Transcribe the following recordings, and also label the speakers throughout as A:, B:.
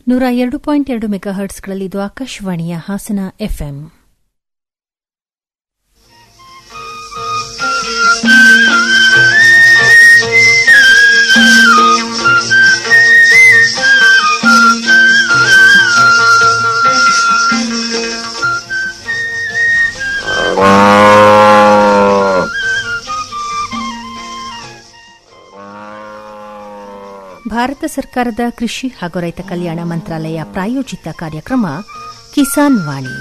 A: ನೂರ ಎರಡು ಪಾಯಿಂಟ್ ಎರಡು ಮೆಗಾ ಹರ್ಟ್ಸ್ಗಳಲ್ಲಿ ಇದು ಆಕಾಶವಾಣಿಯ ಹಾಸನ ಎಫ್ಎಂ ಭಾರತ ಸರ್ಕಾರದ ಕೃಷಿ ಹಾಗೂ ರೈತ ಕಲ್ಯಾಣ ಮಂತ್ರಾಲಯ ಪ್ರಾಯೋಜಿತ ಕಾರ್ಯಕ್ರಮ ಕಿಸಾನ್ ವಾಣಿ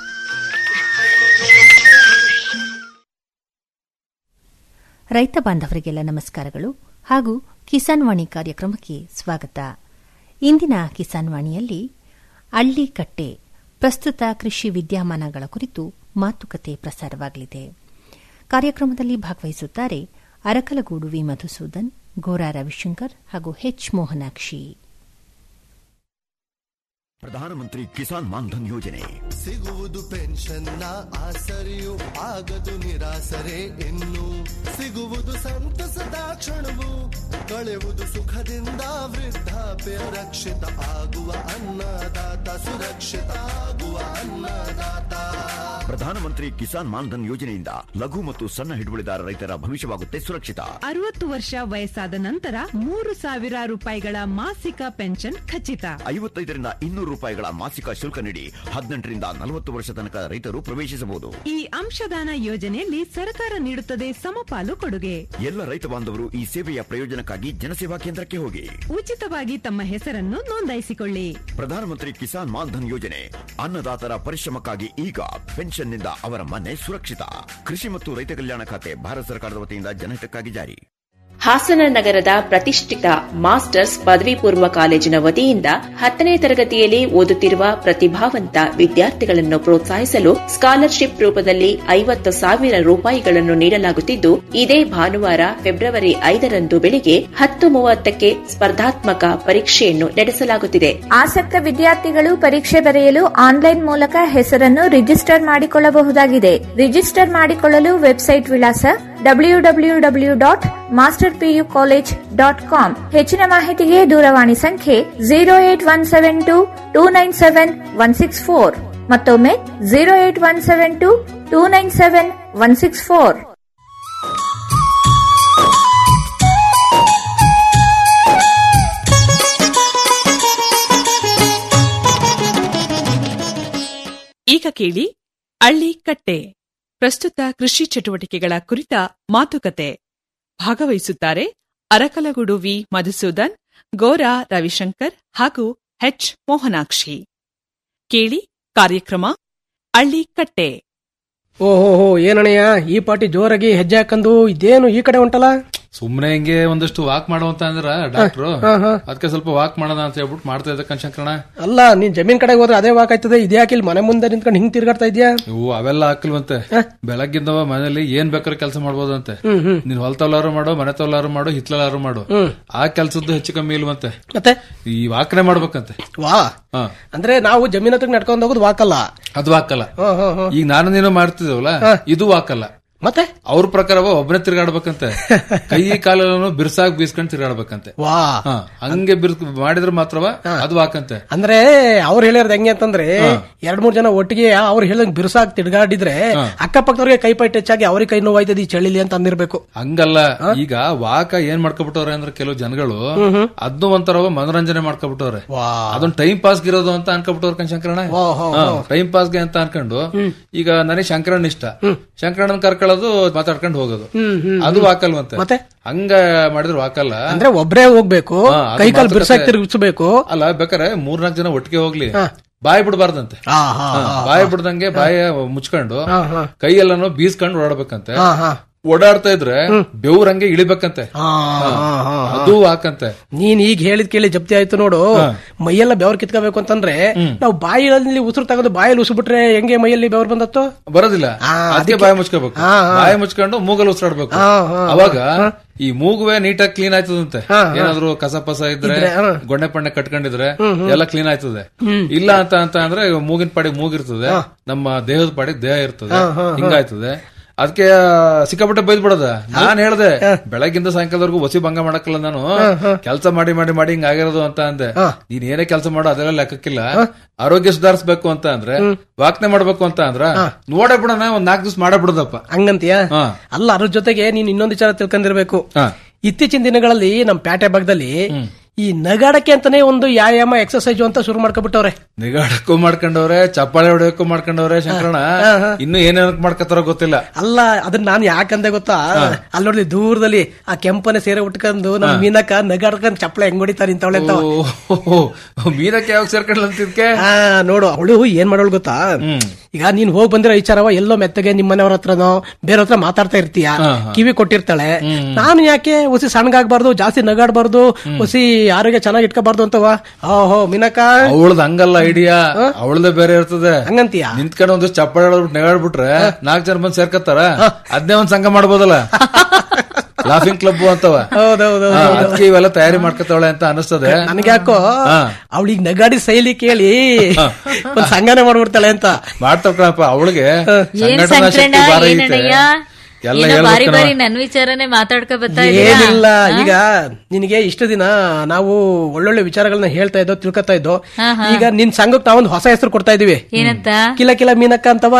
A: ರೈತ ಬಾಂಧವರಿಗೆಲ್ಲ ನಮಸ್ಕಾರಗಳು ಹಾಗೂ ಕಿಸಾನ್ ವಾಣಿ ಕಾರ್ಯಕ್ರಮಕ್ಕೆ ಸ್ವಾಗತ ಇಂದಿನ ಕಿಸಾನ್ ವಾಣಿಯಲ್ಲಿ ಅಳ್ಳಿಕಟ್ಟೆ ಪ್ರಸ್ತುತ ಕೃಷಿ ವಿದ್ಯಮಾನಗಳ ಕುರಿತು ಮಾತುಕತೆ ಪ್ರಸಾರವಾಗಲಿದೆ ಕಾರ್ಯಕ್ರಮದಲ್ಲಿ ಭಾಗವಹಿಸುತ್ತಾರೆ ಅರಕಲಗೂಡು ವಿ ಮಧುಸೂದನ್ ಗೋರಾ ರವಿಶಂಕರ್ ಹಾಗೂ ಎಚ್ ಮೋಹನಾಕ್ಷಿ
B: ಪ್ರಧಾನಮಂತ್ರಿ ಕಿಸಾನ್ ಮಾನ್ಧನ್ ಯೋಜನೆ
C: ಸಿಗುವುದು ಪೆನ್ಷನ್ನ ಆಸರೆಯು ಆಗದು ನಿರಾಸರೆ ಇನ್ನು ಸಿಗುವುದು ಸಂತಸದ ಕ್ಷಣವು ಕಳೆಯುವುದು ಸುಖದಿಂದ ವೃದ್ಧಾಪ್ಯ ರಕ್ಷಿತ ಆಗುವ ಅನ್ನದಾತ ಸುರಕ್ಷಿತ ಆಗುವ ಅನ್ನದಾತ
B: ಪ್ರಧಾನಮಂತ್ರಿ ಕಿಸಾನ್ ಮಾನ್ಧನ್ ಯೋಜನೆಯಿಂದ ಲಘು ಮತ್ತು ಸಣ್ಣ ಹಿಡುವಳಿದಾರ ರೈತರ ಭವಿಷ್ಯವಾಗುತ್ತೆ ಸುರಕ್ಷಿತ
D: ಅರವತ್ತು ವರ್ಷ ವಯಸ್ಸಾದ ನಂತರ ಮೂರು ಸಾವಿರ ರೂಪಾಯಿಗಳ ಮಾಸಿಕ ಪೆನ್ಷನ್ ಖಚಿತ
B: ಐವತ್ತೈದರಿಂದ ಇನ್ನೂರು ರೂಪಾಯಿಗಳ ಮಾಸಿಕ ಶುಲ್ಕ ನೀಡಿ ಹದಿನೆಂಟರಿಂದ ನಲವತ್ತು ವರ್ಷ ತನಕ ರೈತರು ಪ್ರವೇಶಿಸಬಹುದು
D: ಈ ಅಂಶದಾನ ಯೋಜನೆಯಲ್ಲಿ ಸರ್ಕಾರ ನೀಡುತ್ತದೆ ಸಮಪಾಲು ಕೊಡುಗೆ
B: ಎಲ್ಲ ರೈತ ಬಾಂಧವರು ಈ ಸೇವೆಯ ಪ್ರಯೋಜನಕ್ಕಾಗಿ ಜನಸೇವಾ ಕೇಂದ್ರಕ್ಕೆ ಹೋಗಿ
D: ಉಚಿತವಾಗಿ ತಮ್ಮ ಹೆಸರನ್ನು ನೋಂದಾಯಿಸಿಕೊಳ್ಳಿ
B: ಪ್ರಧಾನಮಂತ್ರಿ ಕಿಸಾನ್ ಮಾನ್ಧನ್ ಯೋಜನೆ ಅನ್ನದಾತರ ಪರಿಶ್ರಮಕ್ಕಾಗಿ ಈಗ ಪೆನ್ಷನ್ನಿಂದ ಅವರ ಮನೆ ಸುರಕ್ಷಿತ ಕೃಷಿ ಮತ್ತು ರೈತ ಕಲ್ಯಾಣ ಖಾತೆ ಭಾರತ ಸರ್ಕಾರದ ವತಿಯಿಂದ ಜನಹಿತಕ್ಕಾಗಿ ಜಾರಿ
E: ಹಾಸನ ನಗರದ ಪ್ರತಿಷ್ಠಿತ ಮಾಸ್ಟರ್ಸ್ ಪದವಿ ಪೂರ್ವ ಕಾಲೇಜಿನ ವತಿಯಿಂದ ಹತ್ತನೇ ತರಗತಿಯಲ್ಲಿ ಓದುತ್ತಿರುವ ಪ್ರತಿಭಾವಂತ ವಿದ್ಯಾರ್ಥಿಗಳನ್ನು ಪ್ರೋತ್ಸಾಹಿಸಲು ಸ್ಕಾಲರ್ಶಿಪ್ ರೂಪದಲ್ಲಿ ಐವತ್ತು ಸಾವಿರ ರೂಪಾಯಿಗಳನ್ನು ನೀಡಲಾಗುತ್ತಿದ್ದು ಇದೇ ಭಾನುವಾರ ಫೆಬ್ರವರಿ ಐದರಂದು ಬೆಳಿಗ್ಗೆ ಹತ್ತು ಮೂವತ್ತಕ್ಕೆ ಸ್ಪರ್ಧಾತ್ಮಕ ಪರೀಕ್ಷೆಯನ್ನು ನಡೆಸಲಾಗುತ್ತಿದೆ
F: ಆಸಕ್ತ ವಿದ್ಯಾರ್ಥಿಗಳು ಪರೀಕ್ಷೆ ಬರೆಯಲು ಆನ್ಲೈನ್ ಮೂಲಕ ಹೆಸರನ್ನು ರಿಜಿಸ್ಟರ್ ಮಾಡಿಕೊಳ್ಳಬಹುದಾಗಿದೆ ರಿಜಿಸ್ಟರ್ ಮಾಡಿಕೊಳ್ಳಲು ವೆಬ್ಸೈಟ್ ವಿಳಾಸ W W W dot master PU college dot com ಹೆಚ್ಚಿನ ಮಾಹಿತಿಗೆ ದೂರವಾಣಿ ಸಂಖ್ಯೆ zero eight one seven two two nine seven one six four ಮತ್ತೊಮ್ಮೆ zero eight one seven two two nine seven one six four
G: ಈಗ ಕೇಳಿ ಅಳ್ಳಿ ಕಟ್ಟೆ ಪ್ರಸ್ತುತ ಕೃಷಿ ಚಟುವಟಿಕೆಗಳ ಕುರಿತ ಮಾತುಕತೆ ಭಾಗವಹಿಸುತ್ತಾರೆ ಅರಕಲಗೂಡು ವಿ ಮಧುಸೂದನ್ ಗೋರಾ ರವಿಶಂಕರ್ ಹಾಗೂ ಎಚ್ ಮೋಹನಾಕ್ಷಿ ಕೇಳಿ ಕಾರ್ಯಕ್ರಮ ಅಳ್ಳಿ ಕಟ್ಟೆ
H: ಓಹೋ ಏನಣ್ಣಯ್ಯ ಈ ಪಾಟಿ ಜೋರಾಗಿ ಹೆಜ್ಜೆ ಹಾಕಂದು ಇದೇನು ಈ ಕಡೆ ಹೊಂಟಲ್ಲ
I: ಸುಮ್ನೆ ಹಿಂಗೆ ಒಂದಷ್ಟು ವಾಕ್ ಮಾಡುವಂತ ಅಂದ್ರ ಡಾಕ್ಟ್ರು ಅದಕ್ಕೆ ಸ್ವಲ್ಪ ವಾಕ್ ಮಾಡೋಣ ಅಂತ ಹೇಳ್ಬಿಟ್ಟು ಮಾಡ್ತಾ ಇದ್ದ ಕಣ್ಶಂಕರಣ
H: ಅಲ್ಲ ನೀನ್ ಜಮೀನ್ ಕಡೆಗೆ ಹೋದ್ರೆ ಅದೇ ವಾಕ್ ಆಯ್ತದೆ ಇದೇ ಹಾಕಿಲ್ ಮನೆ ಮುಂದೆ ನಿಂತ್ಕೊಂಡು ಹಿಂಗ್ ತಿರ್ಗಾಡ್ತಾ ಇದ್ಯಾ
I: ಇವು ಅವೆಲ್ಲ ಹಾಕಿಲ್ವಂತೆ ಬೆಳಗ್ಗಿಂದವ ಮನೇಲಿ ಏನ್ ಬೇಕಾದ್ರೂ ಕೆಲಸ ಮಾಡ್ಬೋದಂತೆ ನೀನ್ ಹೊಲ್ತಲ್ಲಾರು ಮಾಡು ಮನೆ ತಲ್ಲಾರು ಮಾಡು ಹಿತ್ಲಾರು ಮಾಡು ಆ ಕೆಲ್ಸದ್ದು ಹೆಚ್ಚು ಕಮ್ಮಿ ಇಲ್ವಂತೆ
H: ಮತ್ತೆ
I: ಈ ವಾಕನೆ ಮಾಡ್ಬೇಕಂತೆ
H: ವಾ
I: ಹಾ
H: ಅಂದ್ರೆ ನಾವು ಜಮೀನ್ ಹತ್ರ ನಡ್ಕೊಂಡ್ ಹೋಗೋದು ವಾಕಲ್ಲ
I: ಅದು ವಾಕಲ್ಲ
H: ಹ್ಮ್, ಹ್ಮ್, ಹ್ಮ್.
I: ಈಗ ನಾನು ನೀನು ಮಾಡ್ತಿದ್ದೇವಲ್ಲ ಇದು ವಾಕಲ್ಲ
H: ಮತ್ತೆ
I: ಅವ್ರ ಪ್ರಕಾರ ಒಬ್ಬನೇ ತಿರ್ಗಾಡ್ಬೇಕಂತೆ ಕೈ ಕಾಲನ್ನು ಬಿರ್ಸಾಗ್ ಬೀಸ್ಕೊಂಡ್ ತಿರ್ಗಾಡ್ಬೇಕಂತೆ
H: ವಾ
I: ಹಾ ಹಂಗೆ ಬಿರ್ಸ್ ಮಾಡಿದ್ರೆ ಮಾತ್ರವ ಅದು ವಾಕಂತೆ
H: ಅಂದ್ರೆ ಅವ್ರು ಹೇಳಿರೋದು ಹೆಂಗೆ ಅಂತಂದ್ರೆ ಎರಡ್ ಮೂರ್ ಜನ ಒಟ್ಟಿಗೆ ಅವ್ರು ಹೇಳ್ದಂಗ್ ಬಿರುಸಾಗಿ ತಿರ್ಗಾಡಿದ್ರೆ ಅಕ್ಕಪಕ್ಕದವ್ರಿಗೆ ಕೈ ಪೈ ಟಚ್ ಆಗಿ ಅವ್ರಿಗೆ ಕೈ ನೋವಾಯ್ತದ ಈ ಚಳಿಲಿ ಅಂತ ಅಂದಿರ್ಬೇಕು
I: ಹಂಗಲ್ಲ ಈಗ ವಾಕ ಏನ್ ಮಾಡ್ಕೊಬಿಟ್ಟವ್ರೆ ಅಂದ್ರೆ ಕೆಲವು ಜನಗಳು ಅದನ್ನು ಒಂಥರ ಮನೋರಂಜನೆ ಮಾಡ್ಕೊಬಿಟ್ಟವ್ರೆ
H: ವಾ.
I: ಅದೊಂದ್ ಟೈಮ್ ಪಾಸ್ ಇರೋದು ಅಂತ ಅನ್ಕೊಬಿಟ್ಟವ್ರ ಕಣ್ ಶಂಕರಣ್ಣ
H: ವಾ, ಹೋ,
I: ಟೈಮ್ ಪಾಸ್ಗೆ ಅಂತ ಅನ್ಕೊಂಡು ಈಗ ನನಗೆ ಶಂಕರಣ್ಣ ಇಷ್ಟ ಶಂಕರಣ್ಣನ್ ಕರ್ಕೊಳ್ಳೋದು ಮಾತಾಡ್ಕೊಂಡು ಹೋಗೋದು ಅದು ವಾಕಲ್ವಂತೆ
H: ಮತ್ತೆ?
I: ಹಂಗ ಮಾಡಿದ್ರೆ ವಾಕಲ್ಲ
H: ಅಂದ್ರೆ ಒಬ್ರೇ ಹೋಗ್ಬೇಕು
I: ಹಾ, ಅದು
H: ಕೈ ಕಾಲ್
I: ಮಾತುಕತೆ.
H: ಬಿರ್ಸಾಗಿ ತಿರುಗಿಸ್ಬೇಕು
I: ಅಲ್ಲ ಬೇಕಾರೆ ಮೂರ್ನಾಲ್ಕು ಜನ ಒಟ್ಟಿಗೆ ಹೋಗ್ಲಿ ಬಾಯಿ ಬಿಡಬಾರ್ದಂತೆ
H: ಹಾ, ಹಾ,
I: ಬಾಯಿ ಬಿಡ್ದಂಗೆ ಬಾಯ ಮುಚ್ಕೊಂಡು ಕೈ ಎಲ್ಲಾನು ಬೀಸ್ಕೊಂಡು ಓಡಾಡ್ಬೇಕಂತೆ
H: ಹಾ, ಹಾ.
I: ಓಡಾಡ್ತಾ ಇದ್ರೆ ಬೆವ್ರಂಗೆ ಇಳಿಬೇಕಂತೆ
H: ಹಾ, ಹಾ, ಹಾ, ಹಾ.
I: ಅದು ಹಾಕಂತೆ
H: ನೀನ್ ಈಗ ಹೇಳಿದ್ ಕೇಳಿ ಜಪ್ತಿ ಆಯ್ತು ನೋಡು ಮೈಯೆಲ್ಲ ಬೆವ್ರು ಕಿತ್ಕೋಬೇಕು ಅಂತಂದ್ರೆ ನಾವು ಬಾಯಲ್ಲಿ ಉಸಿರು ತಗೊಂಡು ಬಾಯಲ್ಲಿ ಉಸಿಬಿಟ್ರೆ ಹೆಂಗೆ ಮೈಯಲ್ಲಿ ಬೆವ್ರು ಬಂದತ್ತು
I: ಬರೋದಿಲ್ಲ
H: ಆ,
I: ಅದಕ್ಕೆ
H: ಅದಕ್ಕೆ-
I: ಬಾಯಿ ಮುಚ್ಕೋಬೇಕು
H: ಹಾ, ಹಾ.
I: ಬಾಯಿ ಮುಚ್ಕೊಂಡು ಮೂಗಲ್ ಉಸಿರಾಡ್ಬೇಕು
H: ಹಾ, ಹಾ,
I: ಅವಾಗ ಈ ಮೂಗುವೆ ನೀಟಾಗಿ ಕ್ಲೀನ್ ಆಯ್ತದಂತೆ ಏನಾದ್ರು ಕಸ ಪಸ ಇದ್ರೆ ಗೊಣ್ಣೆ ಪಣ್ಣೆ ಕಟ್ಕೊಂಡಿದ್ರೆ ಎಲ್ಲ ಕ್ಲೀನ್ ಆಯ್ತದೆ ಇಲ್ಲ ಅಂತ ಅಂತ ಅಂದ್ರೆ ಮೂಗಿನ ಪಾಡಿಗೆ ಮೂಗಿರ್ತದೆ ನಮ್ಮ ದೇಹದ ಪಾಡಿಗೆ ದೇಹ ಇರ್ತದೆ ಹಿಂಗಾಯ್ತದೆ ಅದಕ್ಕೆ ಸಿಕ್ಕಾಪಟ್ಟೆ ಬೈದ್ ಬಿಡದ ನಾನ್ ಹೇಳ್ದೆ ಬೆಳಗ್ಗಿಂದ ಸಾಯಂಕಾಲದವರೆಗೂ ಒಸಿ ಭಂಗ ಮಾಡಕ್ಕಲ್ಲ ನಾನು ಕೆಲಸ ಮಾಡಿ ಮಾಡಿ ಮಾಡಿ ಹಿಂಗ್ ಆಗಿರೋದು ಅಂತ ಅಂದೆ ನೀನ್ ಏನೇ ಕೆಲಸ ಮಾಡೋ ಅದೆಲ್ಲ ಲೆಕ್ಕಕ್ಕಿಲ್ಲ ಆರೋಗ್ಯ ಸುಧಾರಿಸ್ಬೇಕು ಅಂತ ಅಂದ್ರೆ ವಾಕ್ನೆ ಮಾಡ್ಬೇಕು ಅಂತ ಅಂದ್ರ ನೋಡೇ ಬಿಡೋಣ ಒಂದ್ ನಾಲ್ಕು ದಿವಸ ಮಾಡೇ ಬಿಡದಪ್ಪ
H: ಹಂಗಂತೀಯ
I: ಹಾ.
H: ಅಲ್ಲ ಅದ್ರ ಜೊತೆಗೆ ನೀನ್ ಇನ್ನೊಂದು ವಿಚಾರ ತಿಳ್ಕೊಂಡಿರ್ಬೇಕು
I: ಹಾ.
H: ಇತ್ತೀಚಿನ ದಿನಗಳಲ್ಲಿ ನಮ್ ಪ್ಯಾಟೆ ಭಾಗದಲ್ಲಿ ಈ ನಗಾಡಕ್ಕೆ ಅಂತಾನೆ ಒಂದು ವ್ಯಾಯಾಮ ಎಕ್ಸರ್ಸೈಜ್ ಅಂತ ಶುರು ಮಾಡ್ಕೊಬಿಟ್ಟವ್ರೆ
I: ನಿಗಾಡಕ್ಕೂ ಮಾಡ್ಕೊಂಡವ್ರೆ ಚಪ್ಪಾಳೆ ಹೊಡೆಯಕ್ಕೂ ಮಾಡ್ಕೊಂಡವ್ರೆ ಶಂಕರಣ ಇನ್ನು ಏನೇನಕ್ ಮಾಡ್ಕತ್ತಾರ ಗೊತ್ತಿಲ್ಲ
H: ಅಲ್ಲ ಅದನ್ನ ನಾನು ಯಾಕಂದೆ ಗೊತ್ತಾ ಅಲ್ಲಿ ನೋಡ್ಲಿ ದೂರದಲ್ಲಿ ಆ ಕೆಂಪನೆ ಸೀರೆ ಉಟ್ಕೊಂಡು ನಮ್ ಮೀನಕ್ಕ ನಗಾಡ್ಕೊಂಡ್ ಚಪ್ಪಳೆ ಹೆಂಗ್ ಹೊಡಿತಾರೆ ಇಂತವಳೆ ಅಂತ
I: ಓ, ಮೀನಕ್ಕೆ ಯಾವಾಗ ಸೇರ್ಕೊಂಡ್ಲ ಅಂತಿದ್ಕೆ
H: ಆ ನೋಡು ಅವಳು ಏನ್ ಮಾಡೋಳು ಗೊತ್ತಾ ಈಗ ನೀನ್ ಹೋಗ್ ಬಂದಿರೋ ವಿಚಾರವ ಎಲ್ಲೋ ಮೆತ್ತಗೆ ನಿಮ್ ಮನೆಯವ್ರ ಹತ್ರನೋ ಬೇರೆ ಹತ್ರ ಮಾತಾಡ್ತಾ ಇರ್ತೀಯ ಕಿವಿ ಕೊಟ್ಟಿರ್ತಾಳೆ ನಾನು ಯಾಕೆ ಹೊಸಿ ಸಣ್ಣಗಾಗ್ಬಾರ್ದು ಜಾಸ್ತಿ ನಗಾಡ್ಬಾರ್ದು ಹೊಸಿ ಆರೋಗ್ಯ ಚೆನ್ನಾಗಿ ಇಟ್ಕೋಬಾರ್ದು ಅಂತವ ಓಹೋ ಮೀನಕ್ಕ
I: ಅವಳದ್ ಹಂಗಲ್ಲ ಐಡಿಯಾ ಅವಳದೇ ಬೇರೆ ಇರ್ತದೆ
H: ಹಂಗಂತೀಯ
I: ನಿಂತ್ಕೊಂಡು ಒಂದ್ ಚಪ್ಪಾಳೆ ಹೊಡೆದ್ಬಿಟ್ಟು ನೆಗಾಡ್ಬಿಟ್ರೆ ನಾಲ್ಕು ಜನ ಬಂದ್ ಸೇರ್ಕತ್ತಾರ ಅದ್ನೇ ಒಂದ್ ಸಂಘ ಮಾಡ್ಬೋದಲ್ಲ ಲಾಫಿಂಗ್ ಕ್ಲಬ್ ಅಂತವ
H: ಹೌದೌದು
I: ಹಾ, ಅದ್ಕೆ ಇವೆಲ್ಲ ತಯಾರಿ ಮಾಡ್ಕತ್ತಾವಳೆ ಅಂತ ಅನಿಸ್ತದೆ
H: ನನಗ್ಯಾಕೋ ಅವಳಿಗೆ ನಗಾಡಿ ಶೈಲಿ ಕೇಳಿ ಒಂದ್ ಸಂಘನೆ ಮಾಡ್ಬಿಡ್ತಾಳೆ ಅಂತ
I: ಮಾಡ್ತಾವ್ ಕಣಪ್ಪ ಅವಳಿಗೆ
J: ಏನ್
I: ಸಂಘಟನಾ ಶಕ್ತಿ
J: ಸಂಕ್ರಣ
I: ಭಾರ ಐತೆ
J: ಏನಣ್ಣಯ್ಯ
I: ಎಲ್ಲ
J: ಏನೋ ಬಾರಿ
I: ಹೇಳ್ಬೇಕು
J: ಬಾರಿ
I: ಕಣವ್ವ.
J: ನನ್ ವಿಚಾರನೇ ಮಾತಾಡ್ಕೊ ಬರ್ತಾ ಇದೀರಾ?
H: ಏನಿಲ್ಲ ಈಗ ನಿನಗೆ ಇಷ್ಟು ದಿನ ನಾವು ಒಳ್ಳೊಳ್ಳೆ ವಿಚಾರಗಳನ್ನ ಹೇಳ್ತಾ ಇದ್ದೋ ತಿಳ್ಕೊತಾ ಇದ್ದೋ ಈಗ ನಿನ್ ಸಂಘಕ್ಕೆ ನಾವೊಂದು ಹೊಸ ಹೆಸರು ಕೊಡ್ತಾ ಇದೀವಿ
J: ಏನಂತ
H: ಕಿಲ ಕಿಲ ಮೀನಕ್ಕ ಅಂತವ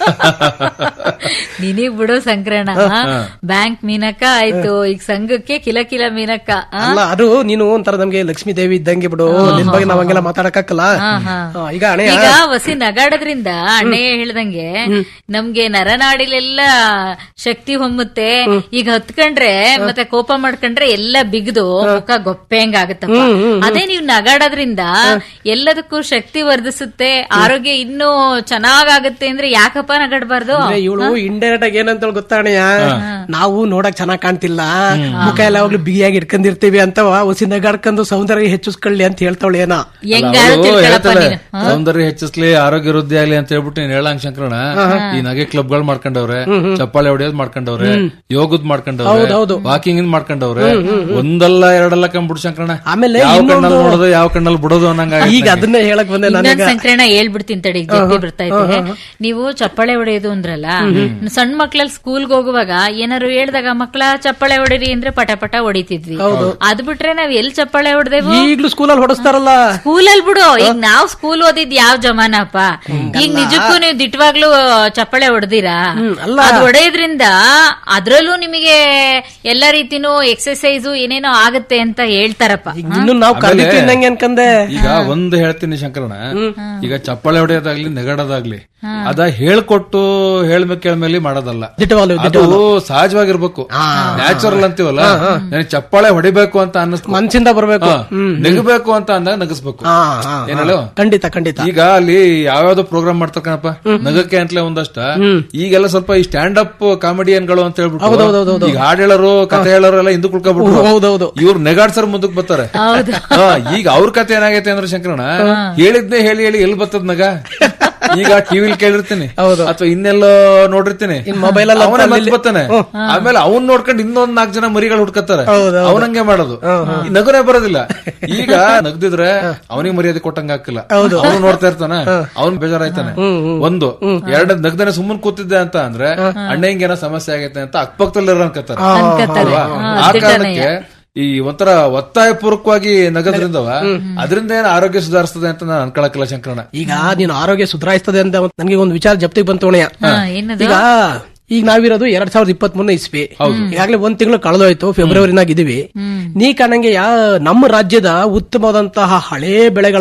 J: ನಿನಗ್ ಬಿಡೋ ಸಂಕ್ರಣ ಬ್ಯಾಂಕ್ ಮೀನಕ್ಕ ಆಯ್ತು ಈಗ ಸಂಘಕ್ಕೆ ಕಿಲ ಕಿಲ ಮೀನಕ್ಕ ಆ?
H: ಅಲ್ಲ ಅದು ನೀನು ಒಂಥರ ನಮ್ಗೆ ಲಕ್ಷ್ಮೀ ದೇವಿ ಇದ್ದಂಗೆ ಬಿಡು ನಿನ್ ಬಗ್ಗೆ ನಾವ್ ಹಂಗೆಲ್ಲ ಮಾತಾಡಕ್ಕಾಗಲ್ಲ ಹಾ, ಈಗ ಅಣೆಯ
J: ಈಗ ವಸಿ ನಗಾಡೋದ್ರಿಂದ ಅಣ್ಣಯ್ಯ ಹೇಳ್ದಂಗೆ ನಮ್ಗೆ ನರನಾಡಿಲೆಲ್ಲ ಶಕ್ತಿ ಹೊಮ್ಮುತ್ತೆ ಈಗ ಹತ್ಕೊಂಡ್ರೆ ಮತ್ತೆ ಕೋಪ ಮಾಡ್ಕೊಂಡ್ರೆ ಎಲ್ಲ ಬಿಗ್ದು ಮುಖ ಗೊಪ್ಪೆ ಆಗತ್ತಪ್ಪ ಅದೇ ನೀವು ನಗಾಡೋದ್ರಿಂದ ಎಲ್ಲದಕ್ಕೂ ಶಕ್ತಿ ವರ್ಧಿಸುತ್ತೆ ಆರೋಗ್ಯ ಇನ್ನೂ ಚೆನ್ನಾಗಾಗುತ್ತೆ ಅಂದ್ರೆ ಯಾಕಪ್ಪ ನಗಾಡ್ಬಾರ್ದು
H: ಇವಳು ಇಂಡೈರೆಕ್ಟ್ ಆಗಿ ಏನಂತ ಗೊತ್ತಾ ಅಣೆಯ ನಾವು ನೋಡಕ್ ಚೆನ್ನಾಗ್ ಕಾಣ್ತಿಲ್ಲ ಮುಖ ಎಲ್ಲ ಯಾವಾಗ್ಲೂ ಬಿಗಿಯಾಗಿ ಇಟ್ಕೊಂಡಿರ್ತೀವಿ ಅಂತವ ಹೊಸಿ ನಗಾಡ್ಕೊಂಡು ಸೌಂದರ್ಯ ಹೆಚ್ಚಿಸ್ಕೊಳ್ಳಿ ಅಂತ ಹೇಳ್ತಾವಳು ಏನೋ
J: ಹೆಂಗ
I: ಅವ್ಳು
J: ತಿಳ್ಕೊಳಪ್ಪ
I: ಹೇಳ್ತಾಳೆ,
J: ನೀನು
I: ಸೌಂದರ್ಯ ಹೆಚ್ಚಿಸ್ಲಿ ಆರೋಗ್ಯ ವೃದ್ಧಿ ಆಗ್ಲಿ ಅಂತ ಹೇಳ್ಬಿಟ್ಟು ನೀನ್ ಹೇಳಂಗ್ ಶಂಕರಣ ಈ ನಗೆ ಕ್ಲಬ್ ಗಳು ಮಾಡ್ಕೊಂಡವ್ರೆ ಚಪ್ಪಾಳೆ ಹೊಡೆಯೋದ್ ಮಾಡ್ಕೊಂಡವ್ರೆ ಯೋಗದ್ ಮಾಡ್ಕೊಂಡವ್ರೆ ವಾಕಿಂಗ್ ಇನ್ ಮಾಡ್ಕೊಂಡವ್ರೆ ಒಂದಲ್ಲ ಎರಡಲ್ಲ ಕಂಬಿಡು ಶಂಕರಣ
H: ಆಮೇಲೆ
I: ಯಾವ
H: ಇನ್ನೊಂದು-
I: ಕಣ್ಣಲ್ಲಿ ನೋಡೋದು ಯಾವ ಕಣ್ಣಲ್ಲಿ ಬಿಡೋದು ಅನ್ನಂಗ
H: ಈಗ ಅದನ್ನೇ ಹೇಳಕ್ ಬಂದೆ
J: ಇನ್ನೊಂದ್
H: ನನಗ
J: ಸಂಕ್ರಣ ಹೇಳ್ಬಿಡ್ತೀನಿ ತಡಿ ಈಗ ಜಲ್ದಿ ಬರ್ತಾ ಇದೆ ನೀವು ಚಪ್ಪಾಳೆ ಹೊಡೆಯೋದು ಅಂದ್ರಲ್ಲ ಸಣ್ಣ ಮಕ್ಳಲ್ಲಿ ಸ್ಕೂಲ್ಗೆ ಹೋಗುವಾಗ ಏನಾರು ಹೇಳ್ದಾಗ ಮಕ್ಳ ಚಪ್ಪಾಳೆ ಹೊಡಿರಿ ಅಂದ್ರೆ ಪಟ ಪಟ ಹೊಡಿತಿದ್ವಿ ಅದ್ ಬಿಟ್ರೆ ನಾವ್ ಎಲ್ ಚಪ್ಪಾಳೆ ಹೊಡೆದೇವು
H: ಈಗ್ಲೂ ಸ್ಕೂಲಲ್ಲಿ ಹೊಡಸ್ತಾರಲ್ಲ
J: ಸ್ಕೂಲಲ್ಲಿ ಬಿಡು ಈಗ ನಾವ್ ಸ್ಕೂಲ್ ಓದಿದ್ ಯಾವ ಜಮಾನಪ್ಪ ಈಗ ನಿಜಕ್ಕೂ ನೀವು ದಿಟ್ಟವಾಗ್ಲೂ ಚಪ್ಪಾಳೆ ಹೊಡೆದಿರಾ
H: ಅಲ್ಲ.
J: ಅದ್ ಹೊಡೆಯೋದ್ರಿಂದ ಅದ್ರಲ್ಲೂ ನಿಮಗೆ ಎಲ್ಲ ರೀತಿನೂ ಎಕ್ಸರ್ಸೈಸು ಏನೇನೋ ಆಗತ್ತೆ ಅಂತ ಹೇಳ್ತಾರಪ್ಪ
H: ಇನ್ನು ನಾವು ಕಲಿತೀವಿ ನಂಗೆ ಅನ್ಕಂದೆ
I: ಈಗ ಒಂದ್ ಹೇಳ್ತೀನಿ ಶಂಕರಣ ಈಗ ಚಪ್ಪಾಳೆ ಹೊಡೆಯೋದಾಗ್ಲಿ ನೆಗಡೋದಾಗ್ಲಿ ಅದ ಹೇಳ್ಕೊಟ್ಟು ಹೇಳ್ಬೇಕು ಕೇಳ್ಮೇಲೆ ಮಾಡೋದಲ್ಲ
H: ದಿಟ್ಟವಾಗ್ಲು
I: ಅದು ಸಹಜವಾಗಿರ್ಬೇಕು ನ್ಯಾಚುರಲ್ ಅಂತೀವಲ್ಲ ನನಗೆ ಚಪ್ಪಾಳೆ ಹೊಡಿಬೇಕು ಅಂತ ಅನ್ನಿಸ್ತು
H: ಮನ್ಸಿಂದ ಬರ್ಬೇಕು
I: ಹಾ. ನಗಬೇಕು ಅಂತ ಅಂದಾಗ ನಗಿಸ್ಬೇಕು
H: ಹಾ, ಹಾ, ಹಾ.
I: ಏನ್ ಹೇಳು
H: ಖಂಡಿತ ಖಂಡಿತ
I: ಈಗ ಅಲ್ಲಿ ಯಾವ್ಯಾವ್ದೋ ಪ್ರೋಗ್ರಾಮ್ ಮಾಡ್ತಾರ ಕಣಪ್ಪ ನಗಕ್ಕೆ ಅಂತಲೇ ಒಂದಷ್ಟ ಈಗೆಲ್ಲ ಸ್ವಲ್ಪ ಈ ಸ್ಟ್ಯಾಂಡ್ ಅಪ್ ಕಾಮಿಡಿಯನ್ಗಳು ಅಂತ ಹೇಳ್ಬಿಟ್ಟು ಈಗ ಹಾಡ್ ಹೇಳೋರು ಕತೆ ಹೇಳೋರು ಎಲ್ಲ ಹಿಂದಕ್ಕೆ ಉಳ್ಕೊಬಿಟ್ರು
H: ಹೌದೌದು
I: ಇವ್ರು ನೆಗಾಡ್ಸರ್ ಮುಂದಕ್ಕೆ ಬರ್ತಾರೆ ಹಾ, ಈಗ ಅವ್ರ ಕತೆ ಏನಾಗೈತೆ ಅಂದ್ರೆ ಶಂಕರಣ ಹೇಳಿದ್ನೇ ಹೇಳಿ ಹೇಳಿ ಎಲ್ಲಿ ಬರ್ತದ ನಗ ಈಗ ಟಿವಿಲ್ ಕೇಳಿರ್ತೀನಿ ಅಥವಾ ಇನ್ನೆಲ್ಲೋ ನೋಡಿರ್ತೀನಿ
H: mobile ಅಲ್ಲಿ
I: ಅವನೇ
H: ಅಂತ
I: ಮತ್ತೆ ಬರ್ತಾನೆ ಆಮೇಲೆ ಅವ್ನ್ ನೋಡ್ಕೊಂಡು ಇನ್ನೊಂದ್ ನಾಲ್ಕು ಜನ ಮರಿಗಳು ಹುಡ್ಕತ್ತಾರೆ ಅವನಂಗೆ ಮಾಡೋದು ಈ ನಗುನೇ ಬರೋದಿಲ್ಲ ಈಗ ನಗ್ದಿದ್ರೆ ಅವನಿಗೆ ಮರ್ಯಾದೆ ಕೊಟ್ಟಂಗ ಹಾಕಿಲ್ಲ ಅವನು ನೋಡ್ತಾ ಇರ್ತಾನೆ ಅವ್ನ್ ಬೇಜಾರಾಯ್ತಾನೆ ಒಂದು ಎರಡನೇದ್ ನಗ್ದಾನೆ ಸುಮ್ಮನೆ ಕೂತಿದ್ದೆ ಅಂತ ಅಂದ್ರೆ ಅಣ್ಣಂಗೆ ಏನೋ ಸಮಸ್ಯೆ ಆಗೈತೆ ಅಂತ ಅಕ್ಕಪಕ್ಕದಲ್ಲಿ ಅನ್ಕತ್ತಾರೆ ಅಲ್ವಾ? ಆ ಕಾರಣಕ್ಕೆ ಈ ಒಂಥರ ಒತ್ತಾಯ ಪೂರ್ವಕವಾಗಿ ನಗದ್ರಿಂದವ ಅದರಿಂದ ಏನ್ ಆರೋಗ್ಯ ಸುಧಾರಿಸ್ತದೆ ಅಂತ ನಾನು ಅನ್ಕೊಳಕಿಲ್ಲ ಶಂಕರಣ
H: ಈಗ ನೀನು ಆರೋಗ್ಯ ಸುಧಾರಿಸ್ತದೆ ಅಂತ ನನಗೆ ಒಂದು ವಿಚಾರ ಜಪ್ತಿಗೆ ಬಂತು ಅಣೆಯ
J: ಹಾ, ಏನದು
H: ಈಗ ಈಗ ನಾವಿರೋದು ಎರಡ್ ಸಾವಿರದ ಇಪ್ಪತ್ತ್ ಮೂರನೇ ಇಸ್ವಿ ಈಗಾಗಲೇ ಒಂದ್ ತಿಂಗಳು ಕಳೆದೋಯ್ತು ಫೆಬ್ರವರಿನಾಗ ಇದೀವಿ ನೀ ಕಾಣಂಗೆ ಯಾ ನಮ್ಮ ರಾಜ್ಯದ ಉತ್ತಮವಾದಂತಹ ಹಳೇ ಬೆಳೆಗಳ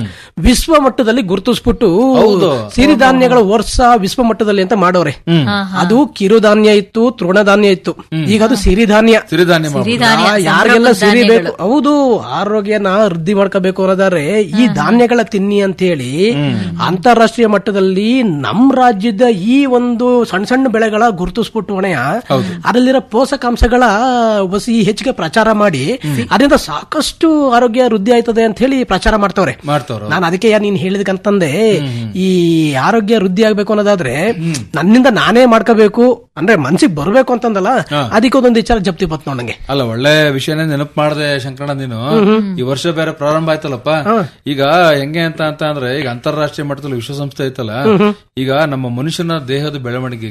H: ವಿಶ್ವ ಮಟ್ಟದಲ್ಲಿ ಗುರುತಿಸ್ಬಿಟ್ಟು ಸಿರಿಧಾನ್ಯಗಳ ವರ್ಷ ವಿಶ್ವ ಮಟ್ಟದಲ್ಲಿ ಅಂತ ಮಾಡೋರೆ ಅದು ಕಿರುಧಾನ್ಯ ಇತ್ತು ತೃಣಧಾನ್ಯ ಇತ್ತು ಈಗ ಅದು ಸಿರಿಧಾನ್ಯ
I: ಸಿರಿಧಾನ್ಯ ಮಾಡ್ಬೋದು.
J: ಸಿರಿಧಾನ್ಯ,
H: ಆ, ಯಾರಿಗೆಲ್ಲ
J: ಸಂಭ್ರಮದ
H: ಸಿರಿ ಬೇಕು
J: ಧಾನ್ಯಗಳು.
H: ಹೌದು ಆರೋಗ್ಯನ ವೃದ್ಧಿ ಮಾಡ್ಕೋಬೇಕು ಅನ್ನೋದಾದ್ರೆ ಈ ಧಾನ್ಯಗಳ ತಿನ್ನಿ ಅಂತ ಹೇಳಿ ಅಂತಾರಾಷ್ಟ್ರೀಯ ಮಟ್ಟದಲ್ಲಿ ನಮ್ ರಾಜ್ಯದ ಈ ಒಂದು ಸಣ್ಣ ಸಣ್ಣ ಬೆಳೆಗಳ ಗುರುತಿಸ್ಬಿಟ್ಟು ಹೊಣೆಯ ಅದರಲ್ಲಿರೋ ಪೋಷಕಾಂಶಗಳ ವಸಿ ಹೆಚ್ಚಿಗೆ ಪ್ರಚಾರ ಮಾಡಿ ಅದರಿಂದ ಸಾಕಷ್ಟು ಆರೋಗ್ಯ ವೃದ್ಧಿ ಆಯ್ತದೆ ಅಂತ ಹೇಳಿ ಪ್ರಚಾರ ಮಾಡ್ತವ್ರೆ
I: ಮಾಡ್ತಾವ್ರು
H: ನಾನು ಅದಕ್ಕೆ ಯಾ ನೀನ್ ಹೇಳಿದಕ್ಕಂತಂದೆ ಈ ಆರೋಗ್ಯ ವೃದ್ಧಿ ಆಗ್ಬೇಕು ಅನ್ನೋದಾದ್ರೆ ನನ್ನಿಂದ ನಾನೇ ಮಾಡ್ಕೋಬೇಕು ಅಂದ್ರೆ ಮನ್ಸಿಗೆ ಬರ್ಬೇಕು ಅಂತಂದಲ್ಲ ಅದಕ್ಕೆ ಒಂದೊಂದು ವಿಚಾರ ಜಪ್ತಿ ಬತ್ ನೋಡಂಗೆ
I: ಅಲ್ಲ ಒಳ್ಳೆ ವಿಷಯನೇ ನೆನಪು ಮಾಡದೆ ಶಂಕರಣ್ಣ ನೀನು ಈ ವರ್ಷ ಬೇರೆ ಪ್ರಾರಂಭ ಆಯ್ತಲ್ಲಪ್ಪ ಈಗ ಹೆಂಗೆ ಅಂತ ಅಂತ ಅಂದ್ರೆ ಈಗ ಅಂತಾರಾಷ್ಟ್ರೀಯ ಮಟ್ಟದಲ್ಲಿ ವಿಶ್ವಸಂಸ್ಥೆ ಐತಲ್ಲ ಈಗ ನಮ್ಮ ಮನುಷ್ಯನ ದೇಹದ ಬೆಳವಣಿಗೆಗೆ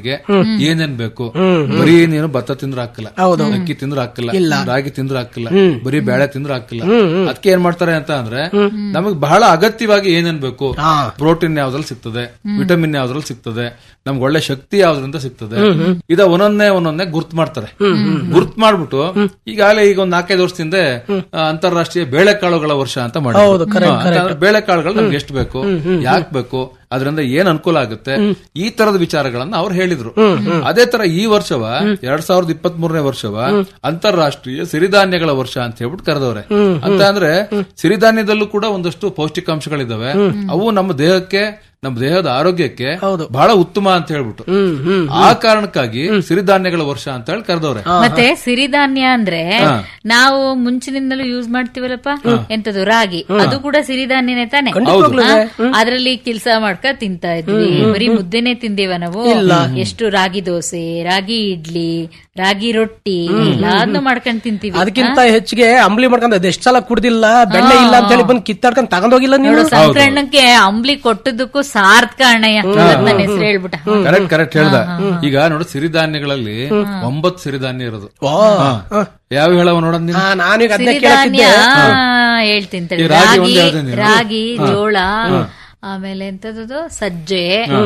I: ಏನೇನ್ ಬೇಕು ಬರೀ ನೀನು ಭತ್ತ ತಿಂದ್ರು ಹಾಕಿಲ್ಲ ಅಕ್ಕಿ ತಿಂದ್ರು ಹಾಕಿಲ್ಲ ರಾಗಿ ತಿಂದ್ರು ಹಾಕಿಲ್ಲ ಬರೀ ಬೇಳೆ ತಿಂದ್ರು ಹಾಕಿಲ್ಲ ಅದಕ್ಕೆ ಏನ್ ಮಾಡ್ತಾರೆ ಅಂತ ಅಂದ್ರೆ ನಮಗ್ ಬಹಳ ಅಗತ್ಯವಾಗಿ ಏನೇನ್ ಬೇಕು ಪ್ರೋಟೀನ್ ಯಾವ್ದ್ರಲ್ಲಿ ಸಿಗ್ತದೆ ವಿಟಮಿನ್ ಯಾವ್ದ್ರಲ್ಲಿ ಸಿಗ್ತದೆ ನಮ್ಗೆ ಒಳ್ಳೆ ಶಕ್ತಿ ಯಾವ್ದ್ರಿಂದ ಸಿಗ್ತದೆ ಇದ ಒಂದೊಂದೇ ಒಂದೊಂದೇ ಗುರ್ತ್ ಮಾಡ್ತಾರೆ ಗುರ್ತ್ ಮಾಡ್ಬಿಟ್ಟು ಈಗಾಗಲೇ ಈಗ ಒಂದ್ ನಾಲ್ಕೈದು ವರ್ಷದಿಂದ ಆ, ಅಂತಾರಾಷ್ಟ್ರೀಯ ಬೇಳೆಕಾಳುಗಳ ವರ್ಷ ಅಂತ ಮಾಡಿ ಬೇಳೆಕಾಳುಗಳು ನಮ್ಗೆ ಎಷ್ಟು ಬೇಕು ಯಾಕೆ ಬೇಕು ಅದರಿಂದ ಏನ್ ಅನುಕೂಲ ಆಗುತ್ತೆ ಈ ತರದ ವಿಚಾರಗಳನ್ನ ಅವ್ರು ಹೇಳಿದ್ರು ಅದೇ ತರ ಈ ವರ್ಷವ ಎರಡ್ ಸಾವಿರದ ಇಪ್ಪತ್ತ್ ಮೂರನೇ ವರ್ಷವ ಅಂತಾರಾಷ್ಟ್ರೀಯ ಸಿರಿಧಾನ್ಯಗಳ ವರ್ಷ ಅಂತ ಹೇಳ್ಬಿಟ್ಟು ಕರೆದವ್ರೆ ಅಂತ ಅಂದ್ರೆ ಸಿರಿಧಾನ್ಯದಲ್ಲೂ ಕೂಡ ಒಂದಷ್ಟು ಪೌಷ್ಟಿಕಾಂಶಗಳಿದಾವೆ ಅವು ನಮ್ಮ ದೇಹಕ್ಕೆ ನಮ್ಮ ದೇಹದ ಆರೋಗ್ಯಕ್ಕೆ ಬಹಳ ಉತ್ತಮ ಅಂತ ಹೇಳ್ಬಿಟ್ಟು ಆ ಕಾರಣಕ್ಕಾಗಿ ಸಿರಿಧಾನ್ಯಗಳ ವರ್ಷ ಅಂತ ಹೇಳಿ ಕರೆದವ್ರೆ
J: ಮತ್ತೆ ಸಿರಿಧಾನ್ಯ ಅಂದ್ರೆ ನಾವು ಮುಂಚಿನಿಂದಲೂ ಯೂಸ್ ಮಾಡ್ತೀವಲ್ಲಪ್ಪ ಎಂತದು ರಾಗಿ ಅದು ಕೂಡ ಸಿರಿಧಾನ್ಯನೇ ತಾನೆ ಅದರಲ್ಲಿ ಕೆಲಸ ಮಾಡ್ಕ ತಿಂತಾ ಇದ್ವಿ ಬರೀ ಮುದ್ದೆನೆ ತಿಂದೇವ ನಾವು ಎಷ್ಟು ರಾಗಿ ದೋಸೆ ರಾಗಿ ಇಡ್ಲಿ ರಾಗಿ ರೊಟ್ಟಿ ಎಲ್ಲಾದ್ನೂ ಮಾಡ್ಕೊಂಡ್ ತಿಂತೀವಿ
H: ಅದಕ್ಕಿಂತ ಹೆಚ್ಚಿಗೆ ಅಂಬ್ಲಿ ಮಾಡ್ಕೊಂಡ್ ಎಷ್ಟು ಸಲ ಕುಡ್ದಿಲ್ಲ ಬೆಣ್ಣೆ ಇಲ್ಲ ಅಂತ ಹೇಳಿ ಬಂದು ಕಿತ್ತಾಡ್ಕೊಂಡ್ ತಗೊಂಡೋಗಿಲ್ಲ ನೀವು
J: ನೋಡು ಸಂಕ್ರಮಣಕ್ಕೆ ಅಂಬ್ಲಿ ಕೊಟ್ಟದಕ್ಕೂ ಸಾರ್ಥಕ ಅಣ್ಣಯ್ಯ ನನ್ನ ಹೆಸರು ಹೇಳ್ಬಿಟ್ಟ
I: ಕರೆಕ್ಟ್ ಕರೆಕ್ಟ್ ಹೇಳ್ದ ಈಗ ನೋಡು ಸಿರಿಧಾನ್ಯಗಳಲ್ಲಿ ಒಂಬತ್ತು ಸಿರಿಧಾನ್ಯ ಇರೋದು ಹಾ. ಯಾವ ಹೇಳವ ನೋಡೋದ್ ನೀನು
H: ಹಾ, ನಾನೀಗ ಅದನ್ನೇ
J: ಸಿರಿಧಾನ್ಯ
H: ಕೇಳಕ್ಕಿದ್ದೆ
J: ಹೇಳ್ತೀನಿ ತಡಿ.
I: ಈ ರಾಗಿ
J: ರಾಗಿ
I: ಒಂದೇ ಹೇಳ್ತೀನಿ ನೀನು.
J: ರಾಗಿ ಜೋಳ ಆಮೇಲೆ ಎಂತದದು ಸಜ್ಜೆ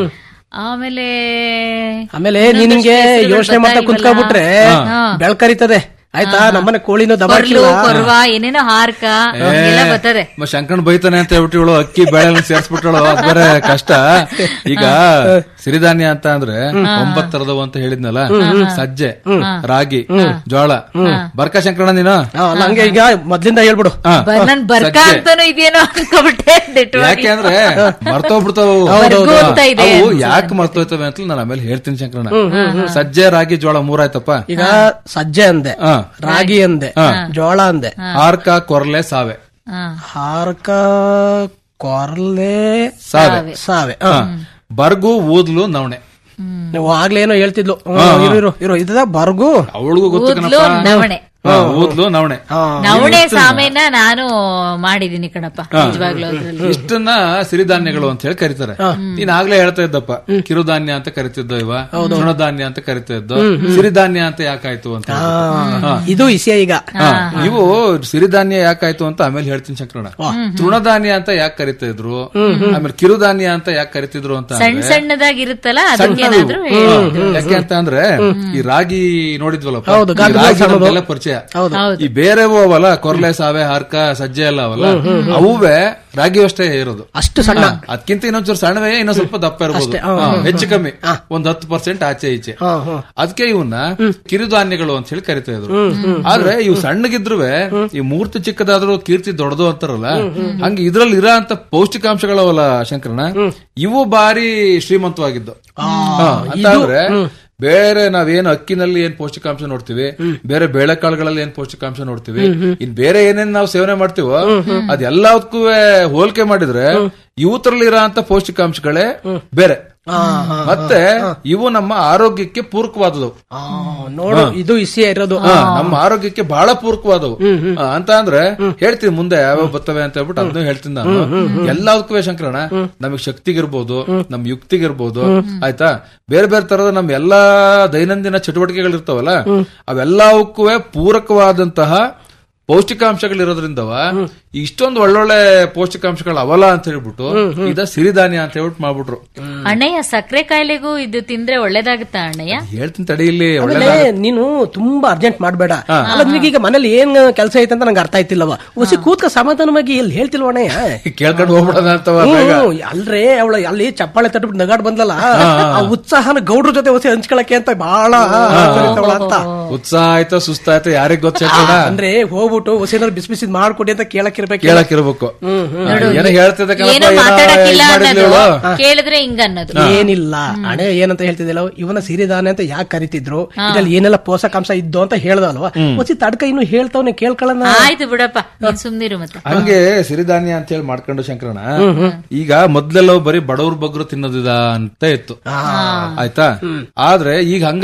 J: ಆಮೇಲೆ
H: ಆಮೇಲೆ
J: ಇನ್ನೊಂದಷ್ಟು
H: ನಿನ್ಗೆ
J: ಹೆಸ್ರುಗಳು
H: ಯೋಚನೆ ಮಾಡ್ತಾ
J: ಗೊತ್ತಾಗಿಲ್ವಲ್ಲ?
H: ಕುತ್ಕೊಂಡ್ಬಿಟ್ರೆ
J: ಹಾ.
H: ಬೆಳ್ಕರಿತದೆ ಆಯ್ತಾ ನಮ್ಮನೆ ಕೋಳಿನೂ
J: ಕೊರ್ಲು
H: ದಬಾಕಿಲ್ಲ
J: ಕೊರ್ವ ಏನೇನೋ ಹಾರ್ಕ ಎಲ್ಲ ಬರ್ತದೆ
I: ಮ ಶಂಕರನ್ ಬೈತಾನೆ ಅಂತ ಹೇಳ್ಬಿಟ್ಟು ಇವಳು ಅಕ್ಕಿ ಬೇಳೆ ಸೇರ್ಸ್ಬಿಟ್ಟಳು ಅದ್ ಬೇರೆ ಕಷ್ಟ ಈಗ ಸಿರಿಧಾನ್ಯ ಅಂತ ಅಂದ್ರೆ ಒಂಬತ್ ತರದವು ಅಂತ ಹೇಳಿದ್ನಲ್ಲ ಸಜ್ಜೆ ರಾಗಿ ಜೋಳ ಬರ್ಕ ಶಂಕರಣ್ಣ ನೀನು
H: ಹಾ, ಅಲ್ಲ ಹಂಗೆ ಈಗ ಮೊದ್ಲಿಂದ ಹೇಳ್ಬಿಡು
I: ಹಾ.
J: ಬ- ನನ್ ಬರ್ಕ
I: ಸಜ್ಜೆ.
J: ಅಂತಾನು ಇದೇನೋ ಅನ್ಕೊಬಿಟ್ಟೆ ದಿಟ್ಟವಾಗಿ.
I: ಯಾಕೆ ಅಂದ್ರೆ ಮರ್ತೋಗ್ಬಿಡ್ತಾವು
J: ಬರ್ಗು ಅಂತ ಇದೆ
I: ಅವು ಯಾಕೆ ಮರ್ತೋಯ್ತವೆ ಅಂತ ನಾನು ಆಮೇಲೆ ಹೇಳ್ತೀನಿ ಶಂಕರಣ್ಣ ಸಜ್ಜೆ ರಾಗಿ ಜೋಳ ಮೂರಾಯ್ತಪ್ಪ
H: ಈಗ ಸಜ್ಜೆ ಅಂದೆ
I: ಹಾ.
H: ರಾಗಿ ಅಂದೆ ಜೋಳ ಅಂದೆ
I: ಆರ್ಕ ಕೊರ್ಲೆ ಸಾವೆ
J: ಹಾ.
H: ಹಾರ್ಕ ಕೊರ್ಲೆ
I: ಸಾವೆ
H: ಸಾವೆ
I: ಹಾ. ಬರ್ಗು ಊದ್ಲು ನವಣೆ
H: ನೀವು ಆಗ್ಲೇನೋ ಹೇಳ್ತಿದ್ಲು ಹ್ಮ್, ಇರು ಇರು ಇರು ಇದ ಬರ್ಗು
I: ಅವಳಿಗೂ
J: ಊದ್ಲು
I: ಗೊತ್ತು
J: ನವಣೆ
I: ಹಾ, ಊದ್ಲು ನವಣೆ
J: ನವಣೆ ಸಾಮೇನ ನಾನು ಮಾಡಿದೀನಿ ಕಣಪ್ಪ ನಿಜವಾಗ್ಲೂ ಅದ್ರಲ್ಲಿ
I: ಇಷ್ಟನ್ನ ಸಿರಿಧಾನ್ಯಗಳು ಅಂತ ಹೇಳಿ ಕರೀತಾರೆ ನೀನ್ ಆಗ್ಲೇ ಹೇಳ್ತಾ ಇದ್ದಪ್ಪ ಕಿರುಧಾನ್ಯ ಅಂತ ಕರಿತಿದ್ದೋ ಇವ ತೃಣಧಾನ್ಯ ಅಂತ ಕರಿತಾ ಇದ್ದೋ ಸಿರಿಧಾನ್ಯ ಅಂತ ಯಾಕಾಯ್ತು ಅಂತ ಹೇಳ್ಬಿಟ್ಟು. ಹಾ.
H: ಇದು ಇಸಿಯ ಈಗ
I: ಹಾ, ಇವು ಸಿರಿಧಾನ್ಯ ಯಾಕಾಯ್ತು ಅಂತ ಆಮೇಲೆ ಹೇಳ್ತೀನಿ ಶಂಕರಣ ತೃಣಧಾನ್ಯ ಅಂತ ಯಾಕೆ ಕರಿತಾ ಇದ್ರು ಆಮೇಲೆ ಕಿರುಧಾನ್ಯ ಅಂತ ಯಾಕೆ ಕರಿತಿದ್ರು ಅಂತ
J: ಸಣ್ಣ
I: ಅಂದ್ರೆ
J: ಸಣ್ಣದಾಗಿರುತ್ತಲ್ಲ
I: ಸಣ್ಣದು.
J: ಅದಕ್ಕೇನಾದ್ರೂ
I: ಹಾ, ಯಾಕೆ ಅಂತ ಅಂದ್ರೆ ಈ ರಾಗಿ ನೋಡಿದ್ವಲ್ಲಪ್ಪ
H: ಹೌದು,
I: ಈ
H: ಗಾಂಧಿ
I: ರಾಗಿ
H: ಸಣ್ಣದು.
I: ನಮ್ಗೆಲ್ಲ ಪರಿಚಯ
H: ಹೌದು.
I: ಈ ಬೇರೆವು ಅವಲ್ಲ ಕೊರ್ಲೆ ಸಾವೆ ಹಾರ್ಕ ಸಜ್ಜೆ ಎಲ್ಲ ಅವಲ್ಲ ಅವುವೇ ರಾಗಿ ಅಷ್ಟೇ ಇರೋದು
H: ಅಷ್ಟು ಸಣ್ಣ
I: ಅದಕ್ಕಿಂತ ಇನ್ನೊಂಚೂರು ಸಣ್ಣವೇ ಇನ್ನೊಂದ್ ಸ್ವಲ್ಪ ದಪ್ಪ ಇರ್ಬೋದು ಹಾ, ಹೆಚ್ಚು ಕಮ್ಮಿ ಒಂದ್ ಹತ್ತು ಪರ್ಸೆಂಟ್ ಆಚೆ ಈಚೆ ಅದಕ್ಕೆ ಇವನ್ನ ಕಿರುಧಾನ್ಯಗಳು ಅಂತ ಹೇಳಿ ಕರಿತಾ ಇದ್ರು ಆದ್ರೆ ಇವು ಸಣ್ಣಗಿದ್ರು ಈ ಮೂರ್ತಿ ಚಿಕ್ಕದಾದ್ರೂ ಕೀರ್ತಿ ದೊಡ್ಡದು ಅಂತಾರಲ್ಲ ಹಂಗೆ ಇದ್ರಲ್ಲಿ ಇರೋ ಅಂತ ಪೌಷ್ಟಿಕಾಂಶಗಳವಲ್ಲ ಶಂಕರಣ ಇವು ಬಾರಿ ಶ್ರೀಮಂತವಾಗಿದ್ದು ಹಾ, ಅಂತ ಅಂದ್ರೆ ಬೇರೆ ನಾವೇನು ಅಕ್ಕಿನಲ್ಲಿ ಏನ್ ಪೌಷ್ಟಿಕಾಂಶ ನೋಡ್ತೀವಿ ಬೇರೆ ಬೇಳೆಕಾಳುಗಳಲ್ಲಿ ಏನ್ ಪೌಷ್ಟಿಕಾಂಶ ನೋಡ್ತೀವಿ ಇನ್ ಬೇರೆ ಏನೇನ್ ನಾವು ಸೇವನೆ ಮಾಡ್ತೀವೋ ಅದೆಲ್ಲದಕ್ಕೂ ಹೋಲಿಕೆ ಮಾಡಿದ್ರೆ ಇವತ್ತರಲ್ಲಿ ಇರೋ ಅಂತ ಪೌಷ್ಟಿಕಾಂಶಗಳೇ ಬೇರೆ ಮತ್ತೆ ಇವು ನಮ್ಮ ಆರೋಗ್ಯಕ್ಕೆ ಪೂರಕವಾದವು
H: ಆ, ನೋಡು ಇದು ಇಸಿಯ ಇರೋದು
I: ಹಾ, ನಮ್ಮ ಆರೋಗ್ಯಕ್ಕೆ ಬಹಳ ಪೂರಕವಾದವು ಆ, ಅಂತ ಅಂದ್ರೆ ಹೇಳ್ತೀನಿ ಮುಂದೆ ಯಾವ್ಯಾವ ಬರ್ತವೆ ಅಂತ ಹೇಳ್ಬಿಟ್ಟು ಅದನ್ನು ಹೇಳ್ತೀನಿ ನಾನು ಎಲ್ಲದಕ್ಕೂ ಶಂಕರಣ ನಮಗ್ ಶಕ್ತಿಗಿರ್ಬೋದು ನಮ್ ಯುಕ್ತಿಗಿರ್ಬೋದು ಆಯ್ತಾ ಬೇರೆ ಬೇರೆ ತರದ ನಮ್ ಎಲ್ಲಾ ದೈನಂದಿನ ಚಟುವಟಿಕೆಗಳಿರ್ತಾವಲ್ಲ ಅವೆಲ್ಲವಕ್ಕೂ ಪೂರಕವಾದಂತಹ ಪೌಷ್ಟಿಕಾಂಶಗಳಿರೋದ್ರಿಂದವ ಇಷ್ಟೊಂದು ಒಳ್ಳೊಳ್ಳೆ ಪೌಷ್ಟಿಕಾಂಶಗಳು ಅವಲ್ಲ ಅಂತ ಹೇಳ್ಬಿಟ್ಟು ಇದ ಸಿರಿಧಾನ್ಯ ಅಂತ ಹೇಳ್ಬಿಟ್ಟು ಮಾಡ್ಬಿಟ್ರು
J: ಅಣ್ಣಯ್ಯ ಸಕ್ಕರೆ ಕಾಯಿಲೆಗೂ ಇದು ತಿಂದ್ರೆ ಒಳ್ಳೇದಾಗುತ್ತಾ ಅಣ್ಣಯ್ಯ
I: ಹೇಳ್ತೀನಿ ತಡಿ ಇಲ್ಲಿ
H: ಆಮೇಲೆ ನೀನು ತುಂಬಾ ಅರ್ಜೆಂಟ್ ಮಾಡ್ಬೇಡ ಅಲ್ಲ ನಿನಗೀಗ ಮನೇಲಿ ಏನ್ ಕೆಲಸ ಐತೆ ಅಂತ ನಂಗೆ ಅರ್ಥ ಆಯ್ತಿಲ್ಲವ ಉಸಿ ಕೂತ್ಕ ಸಮಾಧಾನವಾಗಿ ಇಲ್ಲಿ ಹೇಳ್ತಿಲ್ವಣಯ್ಯ
I: ಕೇಳ್ಕೊಂಡು ಹೋಗ್ಬಿಡೋಣ ಅಂತವ ಬೇಗ.
H: ಹ್ಮ್, ಅಲ್ರೇ ಅವಳ ಅಲ್ಲಿ ಚಪ್ಪಾಳೆ ತಟ್ಬಿಟ್ಟು ನಗಾಡ್ ಬಂದಲ್ಲ ಆ ಉತ್ಸಾಹನ ಗೌಡ್ರ ಜೊತೆ ಹೊಸ ಹಂಚ್ಕೊಳಕ್ಕೆ ಅಂತ ಬಹಳ ಕರೀತಾವಳ ಅಂತ
I: ಉತ್ಸಾಹ ಆಯ್ತೋ ಸುಸ್ತಾಯ್ತೋ ಯಾರಿಗ್ ಗೊತ್ತ ಶಂಕರಣ್ಣ?
H: ಅಂದ್ರೆ ಹೋಗ್ಬಿಟ್ಟು ಹೊಸೇನಾದ್ರು ಬಿಸಿ ಬಿಸಿ ಮಾಡ್ಕೊಡಿ ಅಂತ ಕೇಳಕ್ಕಿರ್ಬೇಕು
I: ಕೇಳಕ್ಕಿರ್ಬೇಕು ಏನೋ ಹೇಳ್ತಿದ್ದೆ ಕಣಪ್ಪ,
J: ಏನೋ
I: ಏನೋ
J: ಮಾತಾಡಕ್ಕಿಲ್ಲ
I: ಇದ್ ಮಾಡಿದ್ಲು
J: ಅನ್ನೋದು
I: ಇವಳು.
J: ಕೇಳಿದ್ರೆ ಹಿಂಗ ಅನ್ನೋದು
H: ಏನಿಲ್ಲ ಹಣೆ ಏನಂತ ಹೇಳ್ತಿದ್ದಿಲ್ಲ ಇವನ ಸಿರಿಧಾನ್ಯ ಅಂತ ಯಾಕೆ ಕರಿತಿದ್ರು ಇದ್ರಲ್ಲಿ ಏನೆಲ್ಲ ಪೋಷಕಾಂಶ ಇದ್ದು ಅಂತ ಹೇಳ್ದಲ್ವಾ ಹೊಸಿ ತಡ್ಕ ಇನ್ನು ಹೇಳ್ತಾವನೆ ಕೇಳ್ಕೊಳ್ಳೋಣ
J: ಆಯ್ತು ಬಿಡಪ್ಪ ನೀನ್ ಸುಮ್ನಿರು ಮತ್ತೆ
I: ಹಂಗೆ ಸಿರಿಧಾನ್ಯ ಅಂತ ಹೇಳಿ ಮಾಡ್ಕೊಂಡು ಶಂಕರಣ ಈಗ ಮೊದ್ಲೆಲ್ಲ ಬರೀ ಬಡವ್ರ ಬಗ್ರು ತಿನ್ನೋದಿದ ಅಂತ ಇತ್ತು ಆಯ್ತಾ ಆದ್ರೆ ಈಗ ಹಂಗಲ್ಲ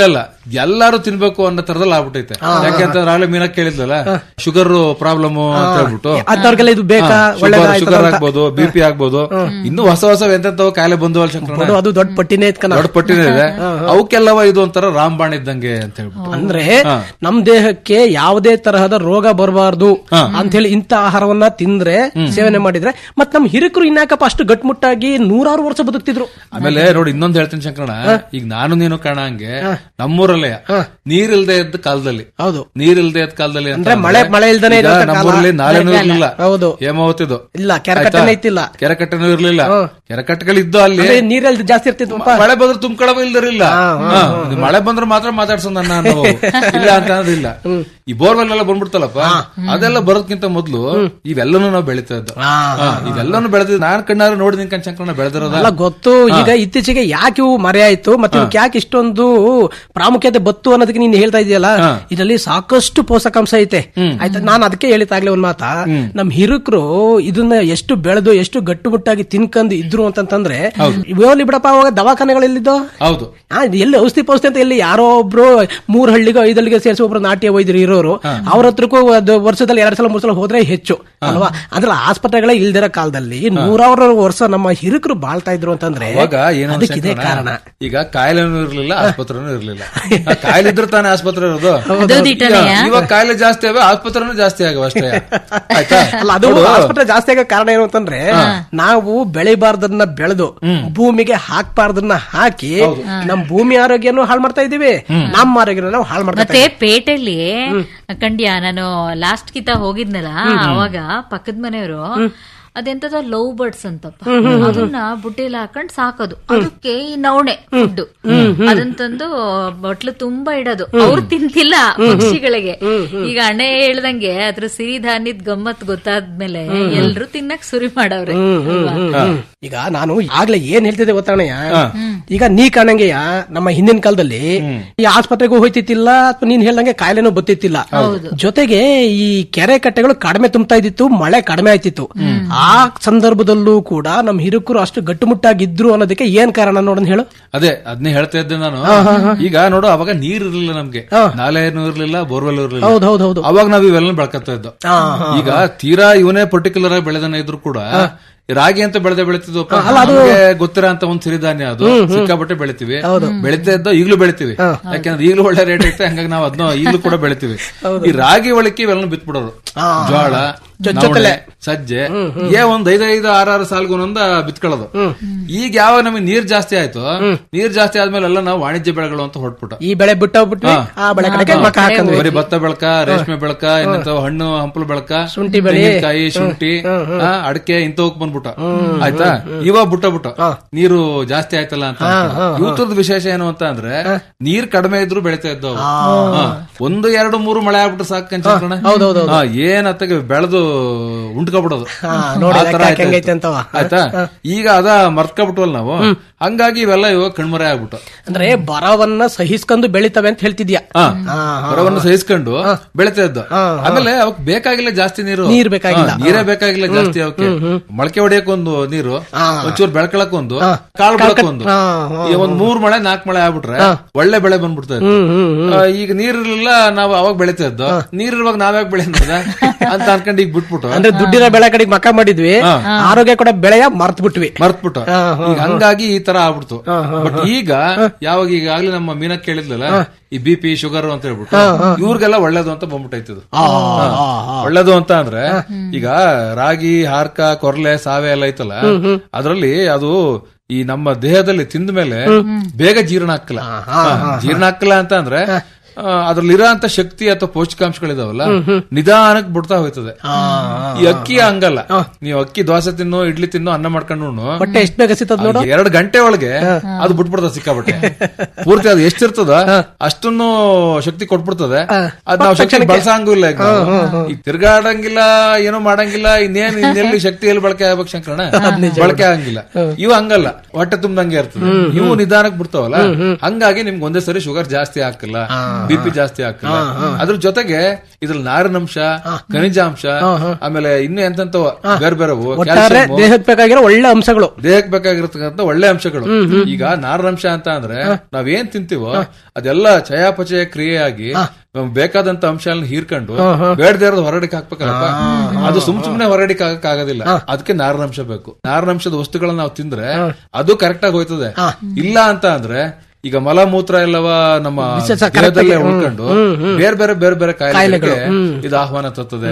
I: ಎಲ್ಲಾರು ತಿನ್ಬೇಕು ಅನ್ನೋ ತರದಲ್ಲಿ ಆಗ್ಬಿಟ್ಟೈತೆ ಯಾಕೆಂತಂದ್ರೆ ಆಗ್ಲೇ ಮೀನಕ್ ಕೇಳಿದ್ಲಲ್ಲ ಶುಗರ್ ಪ್ರಾಬ್ಲಮ್ ಅಂತ ಹೇಳ್ಬಿಟ್ಟು
H: ಅಂತವ್ರಿಗೆಲ್ಲ ಇದು ಬೇಕಾ ಒಳ್ಳೇದಾ ಆಯ್ತದ
I: ಶುಗರ್
H: ಅಂತ.
I: ಆಗ್ಬೋದು ಬಿ ಪಿ ಆಗ್ಬೋದು ಇನ್ನು ಹೊಸ ಹೊಸ ಎಂತೆಂತವ ಕಾಯಿಲೆ ಬಂದು ಅಲ್ ಶಂಕರಣ್ಣ
H: ನೋಡು, ಅದು ದೊಡ್ಡ ಪಟ್ಟಿನೇ ಇತ್ಕನ
I: ದೊಡ್ಡ ಪಟ್ಟಿನೇ ಇದೆ ಅವಕ್ಕೆಲ್ಲವ ಇದು ಒಂಥರ ರಾಮಬಾಣ ಇದ್ದಂಗೆ ಅಂತ ಹೇಳ್ಬಿಟ್ಟು
H: ಅಂದ್ರೆ ನಮ್ ದೇಹಕ್ಕೆ ಯಾವುದೇ ತರಹದ ರೋಗ ಬರಬಾರ್ದು ಅಂತ ಹೇಳಿ ಇಂತ ಆಹಾರವನ್ನ ತಿಂದ್ರೆ ಸೇವನೆ ಮಾಡಿದ್ರೆ ಮತ್ ನಮ್ ಹಿರಿಕರು ಇನ್ಯಾಕಪ್ಪ ಅಷ್ಟು ಗಟ್ಮುಟ್ಟಾಗಿ ನೂರಾರು ವರ್ಷ ಬದುಕ್ತಿದ್ರು
I: ಆಮೇಲೆ ನೋಡಿ ಇನ್ನೊಂದ್ ಹೇಳ್ತೀನಿ ಶಂಕರಣ ಈಗ ನಾನು ನೀನು ಕಾಣಂಗೆ ನಮ್ಮೂರಲ್ಲೇ ನೀರಿಲ್ದೇ ಇದ್ದ ಕಾಲದಲ್ಲಿ
H: ಹೌದು
I: ನೀರಿಲ್ದೇ ಇದ್ದ ಕಾಲದಲ್ಲಿ ಅಂತ
H: ಅಂದ್ರೆ ಮಳೆ-
I: ಅಂದ್ರೆ
H: ಮಳೆ ಇಲ್ದೇನೆ
I: ಈಗ
H: ಇರೋಂಥ ಕಾಲ.
I: ನಮ್ಮೂರಲ್ಲಿ ನಾಲೆನೂ ಇರ್ಲಿಲ್ಲ
H: ಹೌದು.
I: ಹೇಮಾವತಿದು
H: ಇಲ್ಲ, ಕೆರೆಕಟ್ಟೆನೇ
I: ಆಯ್ತಾ?
H: ಇತ್ತಿಲ್ಲ.
I: ಕೆರೆಕಟ್ಟೆನೂ ಇರ್ಲಿಲ್ಲ ಕೆರೆಕಟ್ಟೆಗಳಿದ್ದು ಅಲ್ಲಿ
H: ಅಂದ್ರೆ ನೀರಲ್ಲಿ ಜಾಸ್ತಿ ಇರ್ತಿದ್ವಪ್ಪ
I: ಮಳೆ ಬಂದ್ರೆ ತುಂಬ್ಕೊಳವ ಇಲ್ದಿರಲಿಲ್ಲ ಹಾ, ಇದು ಮಳೆ ಬಂದ್ರೆ ಮಾತ್ರ ಮಾತಾಡ್ಸೋ ನನ್ನ ಅನ್ನೋ ಇಲ್ಲ ಅಂತ ಅನ್ನೋದಿಲ್ಲ ಈ ಬೋರ್ವೆಲ್ ಎಲ್ಲ ಬಂದ್ಬಿಡ್ತಲ್ಲಪ್ಪ ಅದೆಲ್ಲ ಬರೋದ್ಕಿಂತ ಮೊದ್ಲು ಇವೆಲ್ಲನೂ ನಾವು ಬೆಳಿತಾ ಇದ್ದ ಇವೆಲ್ಲನೂ ಬೆಳೆದಿದ್ದು ನಾನ್ ಕಣ್ಣಾರ ನೋಡಿದೀನಿ ಕಣ್ಚಂಕರಣ ಬೆಳೆದಿರೋದ
H: ಅಲ್ಲ ಗೊತ್ತು ಈಗ ಇತ್ತೀಚೆಗೆ ಯಾಕೆ ಇವು ಮರೆಯಾಯ್ತು ಮತ್ತೆ ಇವಕ್ಕೆ ಯಾಕೆ ಇಷ್ಟೊಂದು ಪ್ರಾಮುಖ್ಯತೆ ಬತ್ತು ಅನ್ನೋದಕ್ಕೆ ನೀನ್ ಹೇಳ್ತಾ ಇದೆಯಲ್ಲ ಇದರಲ್ಲಿ ಸಾಕಷ್ಟು ಪೋಷಕಾಂಶ ಐತೆ ಆಯ್ತಾ ನಾನು ಅದಕ್ಕೆ ಹೇಳಿತಾಗ್ಲೇ ಒಂದ್ ಮಾತ ನಮ್ ಹಿರುಕರು ಇದನ್ನ ಎಷ್ಟು ಬೆಳೆದು ಎಷ್ಟು ಗಟ್ಟುಮುಟ್ಟಾಗಿ ತಿನ್ಕಂದು ಇದ್ರು ಅಂತಂತಂದ್ರೆ ಇವಲ್ಲಿ ಬಿಡಪ್ಪ ಅವಾಗ ದವಾಖಾನೆಗಳೆಲ್ಲಿದ್ದೋ
I: ಹೌದು
H: ಆ, ಇದು ಎಲ್ಲಿ ಔಷಧಿ ಪೌಷಧಿ ಅಂತ ಎಲ್ಲಿ ಯಾರೋ ಒಬ್ರು ಮೂರ್ ಹಳ್ಳಿಗೋ ಐದಳ್ಳಿಗೆ ಸೇರಿಸಿ ಒಬ್ರು ನಾಟ್ಯ ವೈದ್ಯರು ಇರೋರು ಅವ್ರ ಹತ್ರಕ್ಕೂ ಅದು ವರ್ಷದಲ್ಲಿ ಎರಡ್ ಸಲ ಮೂರ್ ಸಲ ಹೋದ್ರೆ ಹೆಚ್ಚು ಅಲ್ವಾ ಅದ್ರ ಆಸ್ಪತ್ರೆಗಳೇ ಇಲ್ದಿರೋ ಕಾಲದಲ್ಲಿ ನೂರಾರು ವರ್ಷ ನಮ್ಮ ಹಿರುಕರು ಬಾಳ್ತಾ ಇದ್ರು ಅಂತಂದ್ರೆ
I: ಅವಾಗ ಏನು
H: ಅದಕ್ಕೆ ಇದೇ
I: ಶಂಕರಣ್ಣ,
H: ಕಾರಣ
I: ಈಗ ಕಾಯಿಲೆನೂ ಇರ್ಲಿಲ್ಲ ಆಸ್ಪತ್ರೆನೂ ಇರ್ಲಿಲ್ಲ ಆ ಕಾಯಿಲೆ ಇದ್ರೆ ತಾನೇ ಆಸ್ಪತ್ರೆ ಇರೋದು
J: ಅದು ದಿಟನೆಯಾ?
I: ಈಗ- ಇವಾಗ ಕಾಯಿಲೆ ಜಾಸ್ತಿ ಆಗ ಆಸ್ಪತ್ರೆನೂ ಜಾಸ್ತಿ ಆಗವ ಅಷ್ಟೇ ಆಯ್ತಾ
H: ಅಲ್ಲ ಅದು
I: ನೋಡು,
H: ಆಸ್ಪತ್ರೆ ಜಾಸ್ತಿ ಆಗೋ ಕಾರಣ ಏನು ಅಂತಂದ್ರೆ ನಾವು ಬೆಳಿಬಾರ್ದನ್ನ ಬೆಳೆದು ಭೂಮಿಗೆ ಹಾಕ್ಬಾರ್ದನ್ನ ಹಾಕಿ ನಮ್ ಭೂಮಿ ಆರೋಗ್ಯನೂ ಹಾಳು ಮಾಡ್ತಾ ಇದೀವಿ ನಮ್ಮ ಆರೋಗ್ಯನ ನಾವು ಹಾಳು ಮಾಡ್ತಾ
J: ಮತ್ತೆ ಪೇಟೆಯಲ್ಲಿ ಕಂಡ್ಯಾ ನಾನು ಲಾಸ್ಟ್ ಕಿತ ಹೋಗಿದ್ನಲ್ಲ ಅವಾಗ ಪಕ್ಕದ ಮನೆಯವರು ಅದೆಂತದ ಲವ್ ಬರ್ಡ್ಸ್ ಅಂತಪ್ಪ ಅದನ್ನ ಬುಟ್ಟಿಯಲ್ಲಿ ಹಾಕೊಂಡ್ ಸಾಕೋದು ಅದಕ್ಕೆ ಈ ನವಣೆ ಫುಡ್ ಅದನ್ನ ತಂದು ಬಟ್ಲು ತುಂಬಾ ಇಡೋದು ಅವ್ರು ತಿಂತಿಲ್ಲ ಪಕ್ಷಿಗಳಿಗೆ ಈಗ ಅಣ್ಣ ಹೇಳ್ದಂಗೆ ಅದ್ರ ಸಿರಿಧಾನ್ಯದ ಗಮ್ಮತ್ ಗೊತ್ತಾದ್ಮೇಲೆ ಎಲ್ರು ತಿನ್ನಕ್ ಸುರಿ ಮಾಡವ್ರೆ ಅಲ್ವಾ?
H: ಈಗ ನಾನು ಆಗ್ಲೇ ಏನ್ ಹೇಳ್ತಿದ್ದೆ ಗೊತ್ತಾಣಯ್ಯ ಈಗ ನೀ ಕಾಣಂಗೆಯ ನಮ್ಮ ಹಿಂದಿನ ಕಾಲದಲ್ಲಿ ಈ ಆಸ್ಪತ್ರೆಗೂ ಹೋಯ್ತಿತ್ತಿಲ್ಲ ಅಥವಾ ನೀನ್ ಹೇಳ್ದಂಗೆ ಕಾಯಿಲೆನೂ ಬತ್ತಿತ್ತಿಲ್ಲ ಜೊತೆಗೆ ಈ ಕೆರೆ ಕಟ್ಟೆಗಳು ಕಡಿಮೆ ತುಂಬ್ತಾ ಇದ್ದಿತ್ತು ಮಳೆ ಕಡಿಮೆ ಆಯ್ತಿತ್ತು ಆ ಸಂದರ್ಭದಲ್ಲೂ ಕೂಡ ನಮ್ ಹಿರುಕರು ಅಷ್ಟು ಗಟ್ಟುಮುಟ್ಟಾಗಿದ್ರು ಅನ್ನೋದಕ್ಕೆ ಏನ್ ಕಾರಣ ನೋಡೋಣ ಹೇಳು
I: ಅದೇ ಅದನ್ನೇ ಹೇಳ್ತಾ ಇದ್ದೆ ನಾನು ಈಗ ನೋಡು ಅವಾಗ ನೀರ್ ಇರ್ಲಿಲ್ಲ ನಮ್ಗೆ ನಾಲೆನೂ ಇರ್ಲಿಲ್ಲ ಬೋರ್ವೆಲ್ ಇರ್ಲಿಲ್ಲ
H: ಹೌದ್ ಹೌದ್ ಹೌದು
I: ಅವಾಗ ನಾವ್ ಇವೆಲ್ಲ ಬೆಳ್ಕತ್ತಾ ಇದ್ದೋ ಈಗ ತೀರಾ ಇವನೇ ಪರ್ಟಿಕ್ಯುಲರ್ ಆಗಿ ಬೆಳೆದನ ಇದ್ರು ಕೂಡ ಈ ರಾಗಿ ಅಂತ ಬೆಳೆದ ಬೆಳಿತಿದ್ವಪ್ಪ ನಮ್ಗೆ ಗೊತ್ತಿರೋ ಅಂತ ಒಂದ್ ಸಿರಿಧಾನ್ಯ ಅದು ಸಿಕ್ಕಾಪಟ್ಟೆ ಬೆಳಿತೀವಿ ಬೆಳಿತಾ ಇದ್ದೋ ಈಗ್ಲೂ ಬೆಳಿತೀವಿ ಯಾಕಂದ್ರೆ ಈಗ್ಲೂ ಒಳ್ಳೆ ರೇಟ್ ಐತೆ ಹಂಗಾಗಿ ನಾವ್ ಅದನ್ನ ಈಗ್ಲೂ ಕೂಡ ಬೆಳಿತೀವಿ ಈ ರಾಗಿ ಒಳಕ್ಕೆ ಇವೆಲ್ಲ ಬಿತ್ಬಿಡೋರು ಜೋಳ ನವಣೆ, ಸಜ್ಜೆ ಏ ಒಂದ್ ಐದೈದು ಆರಾರು ಸಾಲ್ಗೂ ಒಂದೊಂದ ಬಿತ್ಕೊಳ್ಳೋದು ಈಗ ಯಾವಾಗ ನಮಗೆ ನೀರ್ ಜಾಸ್ತಿ ಆಯ್ತು ನೀರ್ ಜಾಸ್ತಿ ಆದ್ಮೇಲೆ ಎಲ್ಲ ನಾವು ವಾಣಿಜ್ಯ ಬೆಳೆಗಳು ಅಂತ ಹೊರಟ್ಬಿಟ್ಟು
H: ಈ ಬೆಳೆ ಬಿಟ್ಟೋಗ್ಬಿಟ್ವಿ ಆ ಬೆಳೆ ಕಡೆಗೆ ಮಕ್ಕ ಹಾಕಂದ್ವಿ
I: ಬರೀ ಭತ್ತ ಬೆಳಕ ರೇಷ್ಮೆ ಬೆಳಕ ಇನ್ನಂತ ಹಣ್ಣು ಹಂಪಲು ಬೆಳಕ
H: ಶುಂಠಿ ಬೆಳೆ.
I: ತೆಂಗಿನಕಾಯಿ ಶುಂಠಿ ಆ, ಅಡಕೆ ಇಂಥವಕ್ ಬಂದ್ಬಿಟ್ಟ ಆಯ್ತಾ ಇವಾಗ ಬುಟ್ಟ ಬುಟ್ಟ ನೀರು ಜಾಸ್ತಿ ಆಯ್ತಲ್ಲ ಅಂತ ಇವತ್ತರದ ವಿಶೇಷ ಏನು ಅಂತ ಅಂದ್ರೆ ನೀರ್ ಕಡಿಮೆ ಇದ್ರು ಬೆಳಿತಾ ಇದ್ದವು ಹಾ. ಒಂದು ಎರಡು ಮೂರು ಮಳೆ ಆಗ್ಬಿಟ್ರೆ ಸಾಕು ಕಂಚಕಣ ಏನ್ ಅತ್ತಗೆ ಬೆಳೆದು ಉಂಟ್ಕೊಬಿಡೋದು
H: ನೋಡಿ
I: ಆ ತರ
H: ಲೆಕ್ಕ
I: ಆಯ್ತಾ
H: ಹೆಂಗೈತೆ
I: ಇತ್ತು.
H: ಅಂತವ.
I: ಆಯ್ತಾ ಈಗ ಅದ ಮರ್ತ್ಕೊಬಿಟ್ವಲ್ ನಾವು ಹಂಗಾಗಿ ಇವೆಲ್ಲ ಇವಾಗ ಕಣ್ಮರೆ ಆಗ್ಬಿಟ್ಟು
H: ಅಂದ್ರೆ ಬರವನ್ನ ಸಹಿಸ್ಕೊಂಡು ಬೆಳಿತವೆ ಅಂತ ಹೇಳ್ತಿದ್ಯಾ
I: ಹಾ. ಹೊರವನ್ನು ಸಹಿಸ್ಕೊಂಡು ಬೆಳಿತಾ ಇದ್ದ ಆಮೇಲೆ ಅವಕ್ ಬೇಕಾಗಿಲ್ಲ ಜಾಸ್ತಿ ನೀರು
H: ನೀರ್ ಬೇಕಾಗಿಲ್ಲ.
I: ಹಾ, ನೀರೇ ಬೇಕಾಗಿಲ್ಲ ಜಾಸ್ತಿ ಅವಕ್ಕೆ ಮೊಳಕೆ ಹೊಡಿಯಕ್ ಒಂದು ನೀರು ಒಂಚೂರು ಬೆಳ್ಕೊಳಕ್ ಒಂದು ಕಾಳು ಬೆಳಕ್ ಒಂದು
H: ಹಾ,
I: ಈ ಒಂದ್ ಮೂರ್ ಮಳೆ ನಾಲ್ಕ್ ಮಳೆ ಆಗ್ಬಿಟ್ರೆ ಒಳ್ಳೆ ಬೆಳೆ ಬಂದ್ಬಿಡ್ತಾ ಇತ್ತು ಆ, ಈಗ ನೀರಿರ್ಲಿಲ್ಲ ನಾವು ಅವಾಗ ಬೆಳಿತಾ ಇದ್ದೋ ನೀರಿರುವಾಗ ನಾವ್ಯಾಗ ಬೆಳೆ ಅನ್ನೋದ ಅಂತ ಅನ್ಕೊಂಡು ಈಗ ಬಿಟ್ಬಿಟ್ಟು
H: ಅಂದ್ರೆ ದುಡ್ಡಿನ ಬೆಳೆ ಕಡೆಗೆ ಮಕ್ಕ ಮಾಡಿದ್ವಿ ಆರೋಗ್ಯ ಕೂಡ ಬೆಳೆಯ ಮರ್ತ್ ಬಿಟ್ವಿ
I: ಮರ್ತ್ಬಿಟ್ಟು ಈಗ ಹಂಗಾಗಿ ಈ ತರ ಆಗ್ಬಿಡ್ತು ಬಟ್ ಈಗ ಯಾವಾಗ ಈಗಾಗ್ಲೇ ನಮ್ಮ ಮೀನ ಕೇಳಿದ್ಲಲ್ಲ ಈ ಬಿ ಪಿ ಶುಗರ್ ಅಂತ ಹೇಳ್ಬಿಟ್ಟು ಇವ್ರಿಗೆಲ್ಲ ಒಳ್ಳೇದು ಅಂತ ಬಂದ್ಬಿಟ್ಟೈತಿ ಇದು ಹಾ. ಒಳ್ಳೇದು ಅಂತ ಅಂದ್ರೆ ಈಗ ರಾಗಿ ಹಾರ್ಕ ಕೊರ್ಲೆ ಸಾವೆ ಎಲ್ಲ ಐತಲ್ಲ ಅದ್ರಲ್ಲಿ ಅದು ಈ ನಮ್ಮ ದೇಹದಲ್ಲಿ ತಿಂದ ಮೇಲೆ ಬೇಗ ಜೀರ್ಣ ಹಾಕಲ್ಲ ಹಾ, ಜೀರ್ಣ ಹಾಕಲ್ಲ ಅಂತ ಅಂದ್ರೆ ಅದ್ರಲ್ಲಿ ಇರೋಂತ ಶಕ್ತಿ ಅಥವಾ ಪೌಷ್ಟಿಕಾಂಶಗಳಿದಾವಲ್ಲ ನಿಧಾನಕ್ಕೆ ಬಿಡ್ತಾ ಹೋಯ್ತದೆ ಈ ಅಕ್ಕಿ ಹಂಗಲ್ಲ ನೀವು ಅಕ್ಕಿ ದೋಸೆ ತಿನ್ನೋ ಇಡ್ಲಿ ತಿನ್ನೋ ಅನ್ನ ಮಾಡ್ಕೊಂಡು ಉಣ್ಣು.
H: ಹೊಟ್ಟೆ ಎಷ್ಟು ಬೇಗ ಸಿಗ್ತದ ನೋಡು
I: ಎರಡು ಗಂಟೆ ಒಳಗೆ ಅದು ಬಿಟ್ಬಿಡ್ತದೆ ಸಿಕ್ಕಾಬಟ್ಟೆ ಪೂರ್ತಿ ಅದು ಎಷ್ಟಿರ್ತದ ಅಷ್ಟನ್ನು ಶಕ್ತಿ ಕೊಟ್ಬಿಡ್ತದೆ ಅದ್ ನಾವು ಶಕ್ತಿ ಬಳಸಂಗೂ ಇಲ್ಲ ಈಗ ನಾವು. ಈಗ ತಿರ್ಗಾಡಂಗಿಲ್ಲ ಏನೋ ಮಾಡಂಗಿಲ್ಲ ಇನ್ನೇನ್ ಇನ್ನೆಲ್ಲಿ ಶಕ್ತಿ ಎಲ್ಲಿ ಬಳಕೆ ಆಗ್ಬೇಕು ಶಂಕರಣ ಬಳಕೆ ಆಗಂಗಿಲ್ಲ ಇವು ಹಂಗಲ್ಲ ಹೊಟ್ಟೆ ತುಂಬದಂಗೆ ಇರ್ತದೆ ಇವು ನಿಧಾನಕ್ಕೆ ಬಿಡ್ತಾವಲ್ಲ ಹಂಗಾಗಿ ನಿಮ್ಗೆ ಒಂದೇ ಸರಿ ಶುಗರ್ ಜಾಸ್ತಿ ಹಾಕಲ್ಲ ಬಿ ಪಿ ಜಾಸ್ತಿ ಆಗ್ತದೆ ಅದ್ರ ಜೊತೆಗೆ ಇದ್ರಲ್ಲಿ ನಾರಿನಂಶ ಖನಿಜಾಂಶ ಆಮೇಲೆ ಇನ್ನು ಎಂತೆಂತ ಬೇರೆ ಬೇರೆ
H: ಒಟ್ಟಾರೆ ದೇಹಕ್ಕೆ ಬೇಕಾಗಿರೋ ಒಳ್ಳೆ ಅಂಶಗಳು
I: ದೇಹಕ್ಕೆ ಬೇಕಾಗಿರತಕ್ಕಂತ ಒಳ್ಳೆ ಅಂಶಗಳು ಈಗ ನಾರಿನಂಶ ಅಂತ ಅಂದ್ರೆ ನಾವೇನ್ ತಿಂತೀವೋ ಅದೆಲ್ಲ ಚಯಾಪಚಯ ಕ್ರಿಯೆಯಾಗಿ ನಮ್ಗ್ ಬೇಕಾದಂತ ಅಂಶಗಳನ್ನ ಹೀರ್ಕೊಂಡು ಬೇಡದೇ ಇರೋದು ಹೊರಡಿಕೆ ಹಾಕ್ಬೇಕಲ್ಲಪ್ಪ ಅದು ಸುಮ್ ಸುಮ್ನೆ ಹೊರಡಿಕೆ ಹಾಕಕ್ ಆಗೋದಿಲ್ಲ ಅದಕ್ಕೆ ನಾರಿನಂಶ ಬೇಕು ನಾರಿನಂಶದ ವಸ್ತುಗಳನ್ನ ನಾವು ತಿಂದ್ರೆ ಅದು ಕರೆಕ್ಟ್ ಆಗಿ ಹೋಯ್ತದೆ ಇಲ್ಲ ಅಂತ ಅಂದ್ರೆ ಈಗ ಮಲಮೂತ್ರ ಎಲ್ಲವ ನಮ್ಮ ದೇಹದಲ್ಲೇ ಉಳ್ಕೊಂಡು ಬೇರೆ ಬೇರೆ ಬೇರೆ ಬೇರೆ ಕಾಯಿಲೆಗಳಿಗೆ ಇದು ಆಹ್ವಾನ ತರ್ತದೆ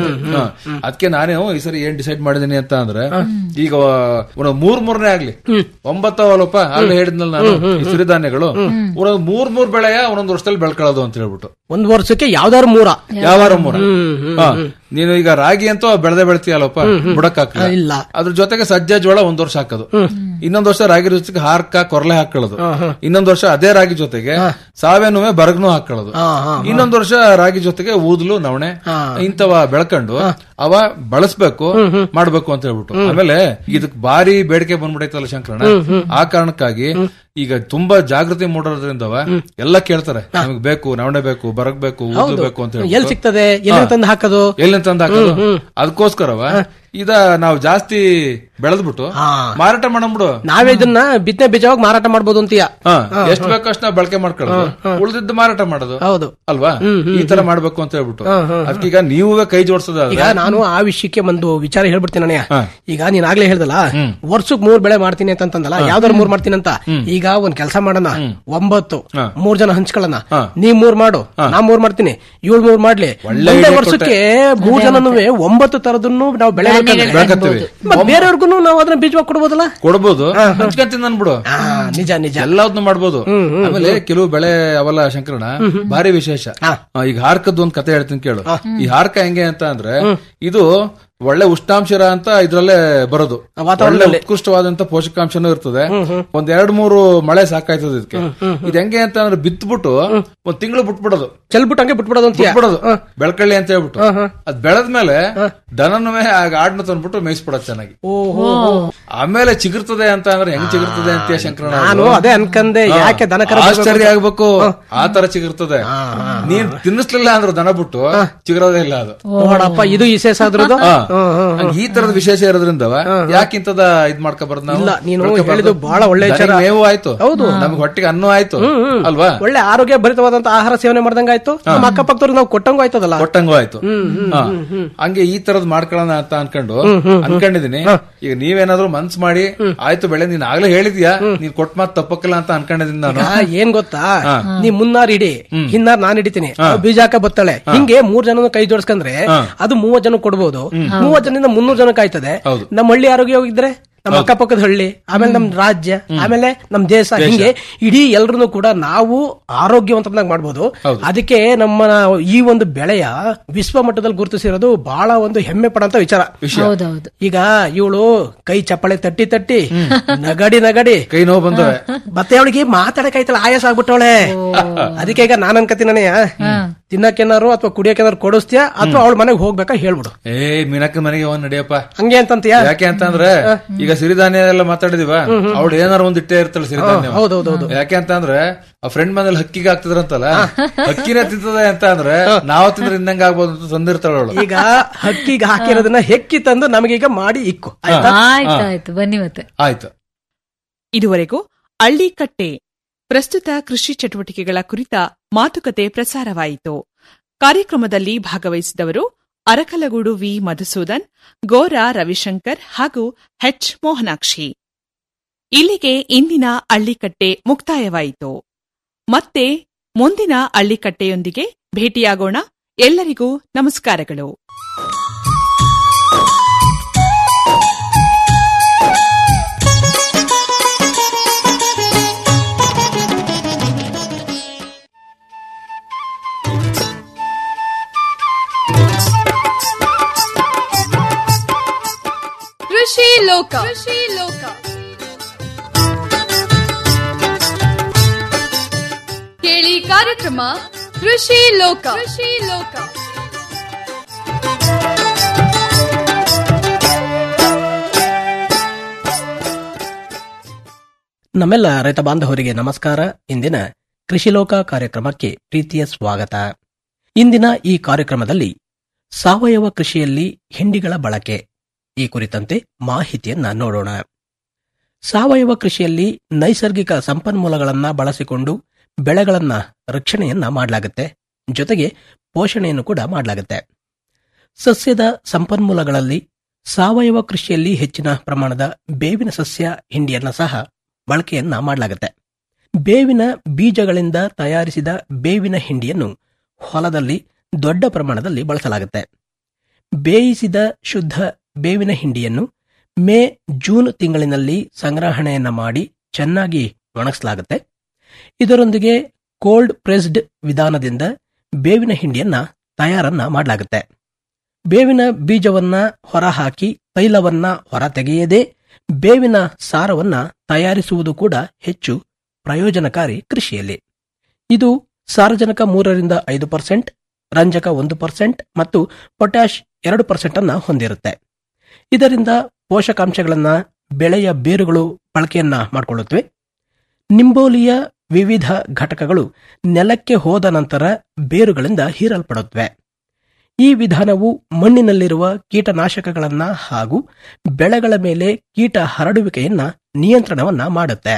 I: ಅದಕ್ಕೆ ನಾನೇನು ಈ ಸರಿ ಏನ್ ಡಿಸೈಡ್ ಮಾಡಿದೀನಿ ಅಂತ ಅಂದ್ರೆ ಈಗ ಒಂದು ಮೂರ್ ಮೂರನೇ ಆಗ್ಲಿ ಒಂಬತ್ತವಲ್ಲಪ್ಪ ಅಲ್ಲಿ ಹೇಳಿದ್ನಲ್ಲ ನಾನು ಈ ಸಿರಿಧಾನ್ಯಗಳು ಒಂದೊಂದು ಮೂರ್ ಮೂರ್ ಬೆಳೆಯ ಒಂದೊಂದು ವರ್ಷದಲ್ಲಿ ಬೆಳ್ಕೊಳ್ಳೋದು ಅಂತ ಹೇಳ್ಬಿಟ್ಟು
H: ಒಂದ್ ವರ್ಷಕ್ಕೆ ಯಾವ್ದಾದ್ರು ಮೂರ
I: ಯಾವಾರ ಮೂರ ಹಾ. ನೀನು ಈಗ ರಾಗಿ ಅಂತೂ ಬೆಳೆದೇ ಬೆಳಿತೀಯಲ್ಲಪ್ಪ ಬುಡಕ್ ಹಾಕಲ್ಲ
H: ಇಲ್ಲ.
I: ಅದ್ರ ಜೊತೆಗೆ ಸಜ್ಜೆ ಜೋಳ ಒಂದ್ ವರ್ಷ ಹಾಕೋದು ಇನ್ನೊಂದ್ ವರ್ಷ ರಾಗಿ ಜೊತೆಗೆ ಹಾರ್ಕ ಕೊರಲೆ ಹಾಕೊಳ್ಳೋದು ಇನ್ನೊಂದ್ ವರ್ಷ ಅದೇ ರಾಗಿ ಜೊತೆಗೆ ಸಾವೇನುವೆ ಬರಗ್ನು ಹಾಕೊಳ್ಳೋದು ಇನ್ನೊಂದ್ ವರ್ಷ ರಾಗಿ ಜೊತೆಗೆ ಊದ್ಲು ನವಣೆ ಇಂಥವ ಬೆಳ್ಕೊಂಡು ಅವ ಬಳಸ್ಬೇಕು ಮಾಡ್ಬೇಕು ಅಂತ ಹೇಳ್ಬಿಟ್ಟು ಆಮೇಲೆ ಇದಕ್ ಭಾರಿ ಬೇಡಿಕೆ ಬಂದ್ಬಿಡೈತಲ್ಲ ಶಂಕರಣ್ಣ ಆ ಕಾರಣಕ್ಕಾಗಿ ಈಗ ತುಂಬಾ ಜಾಗೃತಿ ಮೂಡೋದ್ರಿಂದವ ಎಲ್ಲ ಕೇಳ್ತಾರೆ ನಮಗ್ ಬೇಕು ನವಣೆ ಬೇಕು ಬರಗ್ ಬೇಕು ಊದ್ಲು ಬೇಕು ಅಂತ
H: ಎಲ್ಲಿ
I: ಹೇಳ್ಬಿಟ್ಟು.
H: ಸಿಗ್ತದೆ ಎಲ್ಲಿ ತಂದು ಹಾಕೋದು
I: ಎಲ್ಲಿ ತಂದ ಹಾಕೋದು ಅದಕ್ಕೋಸ್ಕರವ ಇದ ನಾವು ಜಾಸ್ತಿ ಬೆಳೆದ್ಬಿಟ್ಟು ಮಾರಾಟ ಮಾಡಂಬಿಡು
H: ನಾವೇ ಇದನ್ನ ಬಿತ್ತನೆ ಬೀಜವಾಗಿ ಮಾರಾಟ ಮಾಡ್ಬೋದು ಅಂತೀಯ
I: ಹಾ ಎಷ್ಟು ಬೇಕೋ ಅಷ್ಟು ನಾವು ಬಳಕೆ ಮಾಡ್ಕೊಳ್ಳೋದು ಉಳಿದಿದ್ದು ಮಾರಾಟ ಮಾಡೋದು
H: ಹೌದು
I: ಅಲ್ವಾ ಈ ತರ ಮಾಡ್ಬೇಕು ಅಂತ ಹೇಳ್ಬಿಟ್ಟು ಅದಕ್ಕೀಗ ನೀವು ಕೈ ಜೋಡಿಸೋದಾದ್ರೆ
H: ಈಗ ನಾನು ಆ ವಿಷಯಕ್ಕೆ ಒಂದು ವಿಚಾರ ಹೇಳ್ಬಿಡ್ತೀನಿ ಅಣ್ಣಯ್ಯ ಈಗ ನೀನ್ ಆಗ್ಲೇ ಹೇಳ್ದಲ್ಲ ವರ್ಷಕ್ ಮೂರ್ ಬೆಳೆ ಮಾಡ್ತೀನಿ ಅಂತಂದಲ್ಲ ಯಾವ್ದಾರು ಮೂರ್ ಮಾಡ್ತೀನಿ ಅಂತ ಈಗ ಒಂದ್ ಕೆಲಸ ಮಾಡೋಣ ಒಂಬತ್ತು ಮೂರ್ ಜನ ಹಂಚ್ಕೊಳ್ಳೋಣ ನೀವ್ ಮೂರ್ ಮಾಡು ನಾ ಮೂರ್ ಮಾಡ್ತೀನಿ ಇವ್ಳು ಮೂರ್ ಮಾಡ್ಲಿ
I: ಒಳ್ಳೆ
H: ಒಂದೇ
I: idea
H: ವರ್ಷಕ್ಕೆ ಮೂರ್ ಜನನು ಒಂಬತ್ತು ತರದನ್ನು ನಾವು ಬೆಳೆ
I: ಬೆಳ್ಕತ್ತೀವಿ
H: ಬೇರೆಯವ್ರಿಗೂ ನಾವು ಅದನ್ನ ಬೀಜವಾಗಿ ಕೊಡ್ಬೋದಲ್ಲ
I: ಕೊಡ್ಬೋದು ಹಂಚ್ಕೊಂತೀನಿ ಅನ್ಬಿಡು
H: ಆ, ನಿಜ ನಿಜ
I: ಎಲ್ಲದನ್ನು ಮಾಡ್ಬೋದು ಆಮೇಲೆ ಕೆಲವು ಬೆಳೆ ಅವಲ್ಲ ಶಂಕರಣ ಭಾರಿ ವಿಶೇಷ ಆ, ಈಗ ಹಾರ್ಕದ್ದು ಒಂದ್ ಕತೆ ಹೇಳ್ತೀನಿ ಕೇಳು ಈ ಹಾರ್ಕ ಹೆಂಗೆ ಅಂತ ಅಂದ್ರೆ ಇದು ಒಳ್ಳೆ ಉಷ್ಣಾಂಶರ ಅಂತ ಇದ್ರಲ್ಲೇ ಬರೋದು ಒಳ್ಳೆ ಉತ್ಕೃಷ್ಟವಾದಂತ ಪೋಷಕಾಂಶನೂ ಇರ್ತದೆ ಒಂದ್ ಎರಡ್ ಮೂರು ಮಳೆ ಸಾಕಾಯ್ತದೆ ಇದಕ್ಕೆ ಇದು ಹೆಂಗೆ ಅಂತ ಅಂದ್ರೆ ಬಿತ್ಬಿಟ್ಟು ಒಂದ್ ತಿಂಗಳು ಬಿಟ್ಬಿಡೋದು
H: ಚೆಲ್ಬಿಟ್ಟು ಹಂಗೆ ಬಿಟ್ಬಿಡೋದು ಅಂತೀಯ
I: ಬಿಟ್ಬಿಡೋದು ಬೆಳ್ಕಳ್ಳಿ ಅಂತ ಹೇಳ್ಬಿಟ್ಟು ಅದ್ ಬೆಳೆದ್ಮೇಲೆ ದನನುವೆ ಆಗ ಆಡ್ನ ತಂದ್ಬಿಟ್ಟು ಮೇಯಿಸ್ಬಿಡೋದು ಚೆನ್ನಾಗಿ
H: ಓಹೋ
I: ಆಮೇಲೆ ಚಿಗುರ್ತದೆ ಅಂತ ಅಂದ್ರೆ ಹೆಂಗ್ ಚಿಗುರ್ತದೆ ಅಂತೀಯ ಶಂಕರಣ್ಣ
H: ನಾನು ಅದೇ ಅನ್ಕಂದೆ
I: ಹಾ.
H: ಯಾಕೆ ದನ ಕರ
I: ಆಶ್ಚರ್ಯ ಆಗ್ಬೇಕು ಆ ತರ ಚಿಗುರ್ತದೆ ನೀನ್ ತಿನ್ನಿಸ್ಲಿಲ್ಲ ಅಂದ್ರೆ ದನ ಬಿಟ್ಟು ಚಿಗುರೋದೇ ಇಲ್ಲ ಅದು
H: ನೋಡಪ್ಪ ಇದು ವಿಶೇಷ ಅದ್ರದ್ದು
I: ಹಾ. ಹಂಗ್ ಈ ತರದ ವಿಶೇಷ ಇರೋದ್ರಿಂದವ ಯಾಕಿಂತದ ಇದ್ ಮಾಡ್ಕೊಬಾರ್ದು ನಾವು
H: ಇಲ್ಲ, ನೀನು
I: ಬೆಳ್ಕೊಬಾರ್ದು?
H: ಹೇಳಿದ್ದು ಬಹಳ ಒಳ್ಳೆ ವಿಚಾರ.
I: ದನಿಗ್ ಮೇವು ಆಯ್ತು
H: ಹೌದು.
I: ನಮ್ಗೆ ಹೊಟ್ಟಿಗೆ ಅನ್ನ ಆಯ್ತು ಅಲ್ವಾ
H: ಒಳ್ಳೆ ಆರೋಗ್ಯ ಭರಿತವಾದಂತ ಆಹಾರ ಸೇವನೆ ಮಾಡ್ದಂಗ ಆಯ್ತು ನಮ್ಮ ಅಕ್ಕಪಕ್ಕದವ್ರಿಗೆ ನಾವು ಕೊಟ್ಟಂಗೂ ಆಯ್ತದಲ್ಲ
I: ಕೊಟ್ಟಂಗೂ ಆಯ್ತು ಹಾ. ಹಂಗೆ ಈ ತರದ್ ಮಾಡ್ಕೊಳ್ಳೋಣ ಅಂತ ಅನ್ಕೊಂಡು ಅನ್ಕೊಂಡಿದೀನಿ ಈಗ ನೀವೇನಾದ್ರೂ ಮನ್ಸ್ ಮಾಡಿ ಆಯ್ತು ಬೆಳೆ ನೀನ್ ಆಗ್ಲೇ ಹೇಳಿದ್ಯಾ ನೀನ್ ಕೊಟ್ಟ ಮಾತ್ ತಪ್ಪಕ್ಕಿಲ್ಲ ಅಂತ ಅನ್ಕೊಂಡಿದೀನಿ ನಾನು
H: ಆ, ಏನ್ ಗೊತ್ತಾ ನೀ ಮುನ್ನಾರ್ ಇಡಿ ಹಿನ್ನಾರ್ ನಾನ್ ಹಿಡಿತೀನಿ ಅವ್ಳು ಬೀಜ ಹಾಕ ಬತ್ತಾಳೆ ಹಿಂಗೆ ಮೂರ್ ಜನ ಕೈ ಜೋಡಿಸ್ಕೊಂಡ್ರೆ ಅದು ಮೂವತ್ ಜನ ಕೊಡ್ಬೋದು ಮೂವತ್ ಜನದಿಂದ ಮುನ್ನೂರ್ ಜನಕ್ಕೆ ಆಯ್ತದೆ
I: ಹೌದು.
H: ನಮ್ಮ ಹಳ್ಳಿ ಆರೋಗ್ಯವಾಗಿದ್ರೆ ನಮ್ಮ ಅಕ್ಕಪಕ್ಕದ ಹಳ್ಳಿ ಆಮೇಲೆ ನಮ್ ರಾಜ್ಯ ಆಮೇಲೆ ನಮ್ ದೇಶ ಹಿಂಗೆ ಇಡೀ ಎಲ್ರು ಕೂಡ ನಾವು ಆರೋಗ್ಯವಂತನಾಗಿ ಮಾಡ್ಬೋದು ಅದಕ್ಕೆ ನಮ್ಮ ಈ ಒಂದು ಬೆಳೆಯ ವಿಶ್ವ ಮಟ್ಟದಲ್ಲಿ ಗುರುತಿಸಿರೋದು ಬಹಳ ಒಂದು ಹೆಮ್ಮೆ ಪಡಂತ ವಿಚಾರ
J: ಹೌದೌದು
H: ಈಗ ಇವಳು ಕೈ ಚಪ್ಪಳೆ ತಟ್ಟಿ ತಟ್ಟಿ ನಗಡಿ ನಗಡಿ
I: ಕೈ ನೋವು ಬಂದವೆ
H: ಮತ್ತೆ ಅವಳಿಗೆ ಮಾತಾಡಕಾಯ್ತಲ್ಲ ಆಯಾಸ ಆಗ್ಬಿಟ್ಟವಳೆ ಅದಕ್ಕೆ ಈಗ ನಾನ್ ಅನ್ಕತೀನನೇ ತಿನ್ನಕ್ಕೇನಾರು ಅಥವಾ ಕುಡಿಯಕ್ಕೇನಾರು ಕೊಡಿಸ್ತೀಯಾ ಅಥವಾ ಅವಳ ಮನೆಗೆ ಹೋಗ್ಬೇಕಾ ಹೇಳ್ಬಿಡು
I: ಏ ಮೀನಕ್ಕ ಮನೆಗೆ ಹೋಗ್ ನಡಿಯಪ್ಪ
H: ಹಂಗೆ ಅಂತಂತೀಯ
I: ಯಾಕೆ ಅಂತಂದ್ರೆ ಈಗ ಸಿರಿಧಾನ್ಯ ಎಲ್ಲ ಮಾತಾಡಿದಿವ ಅವಳು ಏನಾರು ಒಂದ್ ಇಟ್ಟೇ ಇರ್ತಾಳೆ ಸಿರಿಧಾನ್ಯ
H: ಹೌದೌದೌದು
I: ಯಾಕೆ ಅಂತಂದ್ರೆ ಆ ಫ್ರೆಂಡ್ ಮನೇಲಿ ಹಕ್ಕಿಗೆ ಆಗ್ತದ್ರಂತಲ್ಲ ಹಕ್ಕಿನೇ ತಿಂತದೆ ಅಂತ ಅಂದ್ರೆ ನಾವು ತಿಂದ್ರೆ ಇನ್ನಂಗ ಆಗ್ಬೋದು ಅಂತ ತಂದಿರ್ತಾಳ ಅವಳು
H: ಈಗ ಹಕ್ಕಿಗೆ ಹಾಕಿರೋದನ್ನ ಹೆಕ್ಕಿ ತಂದು ನಮಗೀಗ ಮಾಡಿ ಇಕ್ಕು ಆಯ್ತಾ
J: ಆಯ್ತು ಆಯ್ತು ಬನ್ನಿ ಮತ್ತೆ
I: ಆಯ್ತು
G: ಇದುವರೆಗೂ ಅಳ್ಳಿಕಟ್ಟೆ ಪ್ರಸ್ತುತ ಕೃಷಿ ಚಟುವಟಿಕೆಗಳ ಕುರಿತ ಮಾತುಕತೆ ಪ್ರಸಾರವಾಯಿತು ಕಾರ್ಯಕ್ರಮದಲ್ಲಿ ಭಾಗವಹಿಸಿದವರು ಅರಕಲಗೂಡು ವಿ ಮಧುಸೂದನ್ ಗೋರಾ ರವಿಶಂಕರ್ ಹಾಗೂ ಎಚ್ ಮೋಹನಾಕ್ಷಿ ಇಲ್ಲಿಗೆ ಇಂದಿನ ಅಳ್ಳಿಕಟ್ಟೆ ಮುಕ್ತಾಯವಾಯಿತು ಮತ್ತೆ ಮುಂದಿನ ಅಳ್ಳಿಕಟ್ಟೆಯೊಂದಿಗೆ ಭೇಟಿಯಾಗೋಣ ಎಲ್ಲರಿಗೂ ನಮಸ್ಕಾರಗಳು
K: ಕೃಷಿ ಲೋಕ ಕೃಷಿ ಲೋಕ ಕೇಳಿ ಕಾರ್ಯಕ್ರಮ ಕೃಷಿ ಲೋಕ ಕೃಷಿ ಲೋಕ
H: ನಮ್ಮೆಲ್ಲ ರೈತ ಬಾಂಧವರಿಗೆ ನಮಸ್ಕಾರ ಇಂದಿನ ಕೃಷಿಲೋಕ ಕಾರ್ಯಕ್ರಮಕ್ಕೆ ಪ್ರೀತಿಯ ಸ್ವಾಗತ ಇಂದಿನ ಈ ಕಾರ್ಯಕ್ರಮದಲ್ಲಿ ಸಾವಯವ ಕೃಷಿಯಲ್ಲಿ ಹಿಂಡಿಗಳ ಬಳಕೆ ಈ ಕುರಿತಂತೆ ಮಾಹಿತಿಯನ್ನ ನೋಡೋಣ ಸಾವಯವ ಕೃಷಿಯಲ್ಲಿ ನೈಸರ್ಗಿಕ ಸಂಪನ್ಮೂಲಗಳನ್ನ ಬಳಸಿಕೊಂಡು ಬೆಳೆಗಳನ್ನ ರಕ್ಷಣೆಯನ್ನ ಮಾಡಲಾಗುತ್ತೆ ಜೊತೆಗೆ ಪೋಷಣೆಯನ್ನು ಕೂಡ ಮಾಡಲಾಗುತ್ತೆ ಸಸ್ಯದ ಸಂಪನ್ಮೂಲಗಳಲ್ಲಿ ಸಾವಯವ ಕೃಷಿಯಲ್ಲಿ ಹೆಚ್ಚಿನ ಪ್ರಮಾಣದ ಬೇವಿನ ಸಸ್ಯ ಹಿಂಡಿಯನ್ನ ಸಹ ಬಳಕೆಯನ್ನ ಮಾಡಲಾಗುತ್ತೆ ಬೇವಿನ ಬೀಜಗಳಿಂದ ತಯಾರಿಸಿದ ಬೇವಿನ ಹಿಂಡಿಯನ್ನು ಹೊಲದಲ್ಲಿ ದೊಡ್ಡ ಪ್ರಮಾಣದಲ್ಲಿ ಬಳಸಲಾಗುತ್ತೆ ಬೇಯಿಸಿದ ಶುದ್ಧ ಬೇವಿನ ಹಿಂಡಿಯನ್ನು ಮೇ ಜೂನ್ ತಿಂಗಳಿನಲ್ಲಿ ಸಂಗ್ರಹಣೆಯನ್ನ ಮಾಡಿ ಚೆನ್ನಾಗಿ ಒಣಗಿಸಲಾಗುತ್ತೆ ಇದರೊಂದಿಗೆ ಕೋಲ್ಡ್ ಪ್ರೆಸ್ಡ್ ವಿಧಾನದಿಂದ ಬೇವಿನ ಹಿಂಡಿಯನ್ನ ತಯಾರನ್ನ ಮಾಡಲಾಗುತ್ತೆ ಬೇವಿನ ಬೀಜವನ್ನ ಹೊರಹಾಕಿ ತೈಲವನ್ನ ಹೊರತೆಗೆಯದೆ ಬೇವಿನ ಸಾರವನ್ನ ತಯಾರಿಸುವುದು ಕೂಡ ಹೆಚ್ಚು ಪ್ರಯೋಜನಕಾರಿ ಕೃಷಿಯಲ್ಲಿ ಇದು ಸಾರಜನಕ ಮೂರರಿಂದ ಐದು ಪರ್ಸೆಂಟ್ ರಂಜಕ ಒಂದು ಪರ್ಸೆಂಟ್ ಮತ್ತು ಪೊಟ್ಯಾಶ್ ಎರಡು ಪರ್ಸೆಂಟ್ ಅನ್ನ ಹೊಂದಿರುತ್ತೆ ಇದರಿಂದ ಪೋಷಕಾಂಶಗಳನ್ನ ಬೆಳೆಯ ಬೇರುಗಳು ಬಳಕೆಯನ್ನ ಮಾಡಿಕೊಳ್ಳುತ್ತವೆ ನಿಂಬೋಲಿಯ ವಿವಿಧ ಘಟಕಗಳು ನೆಲಕ್ಕೆ ಹೋದ ನಂತರ ಬೇರುಗಳಿಂದ ಹೀರಲ್ಪಡುತ್ತವೆ ಈ ವಿಧಾನವು ಮಣ್ಣಿನಲ್ಲಿರುವ ಕೀಟನಾಶಕಗಳನ್ನ ಹಾಗೂ ಬೆಳೆಗಳ ಮೇಲೆ ಕೀಟ ಹರಡುವಿಕೆಯನ್ನ ನಿಯಂತ್ರಣವನ್ನ ಮಾಡುತ್ತೆ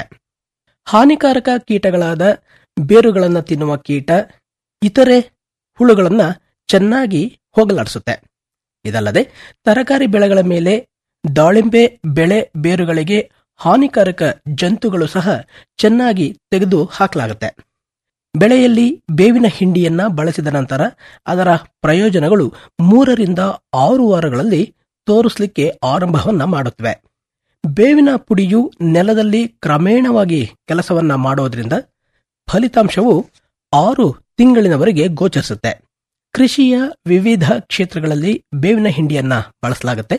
H: ಹಾನಿಕಾರಕ ಕೀಟಗಳಾದ ಬೇರುಗಳನ್ನು ತಿನ್ನುವ ಕೀಟ ಇತರೆ ಹುಳುಗಳನ್ನ ಚೆನ್ನಾಗಿ ಹೋಗಲಾಡಿಸುತ್ತೆ ಇದಲ್ಲದೆ ತರಕಾರಿ ಬೆಳೆಗಳ ಮೇಲೆ ದಾಳಿಂಬೆ ಬೆಳೆ ಬೇರುಗಳಿಗೆ ಹಾನಿಕಾರಕ ಜಂತುಗಳು ಸಹ ಚೆನ್ನಾಗಿ ತೆಗೆದು ಹಾಕಲಾಗುತ್ತೆ ಬೆಳೆಯಲ್ಲಿ ಬೇವಿನ ಹಿಂಡಿಯನ್ನ ಬಳಸಿದ ನಂತರ ಅದರ ಪ್ರಯೋಜನಗಳು ಮೂರರಿಂದ ಆರು ವಾರಗಳಲ್ಲಿ ತೋರಿಸಲಿಕ್ಕೆ ಆರಂಭವನ್ನ ಮಾಡುತ್ತವೆ ಬೇವಿನ ಪುಡಿಯು ನೆಲದಲ್ಲಿ ಕ್ರಮೇಣವಾಗಿ ಕೆಲಸವನ್ನ ಮಾಡೋದ್ರಿಂದ ಫಲಿತಾಂಶವು ಆರು ತಿಂಗಳಿನವರೆಗೆ ಗೋಚರಿಸುತ್ತೆ ಕೃಷಿಯ ವಿವಿಧ ಕ್ಷೇತ್ರಗಳಲ್ಲಿ ಬೇವಿನ ಹಿಂಡಿಯನ್ನ ಬಳಸಲಾಗುತ್ತೆ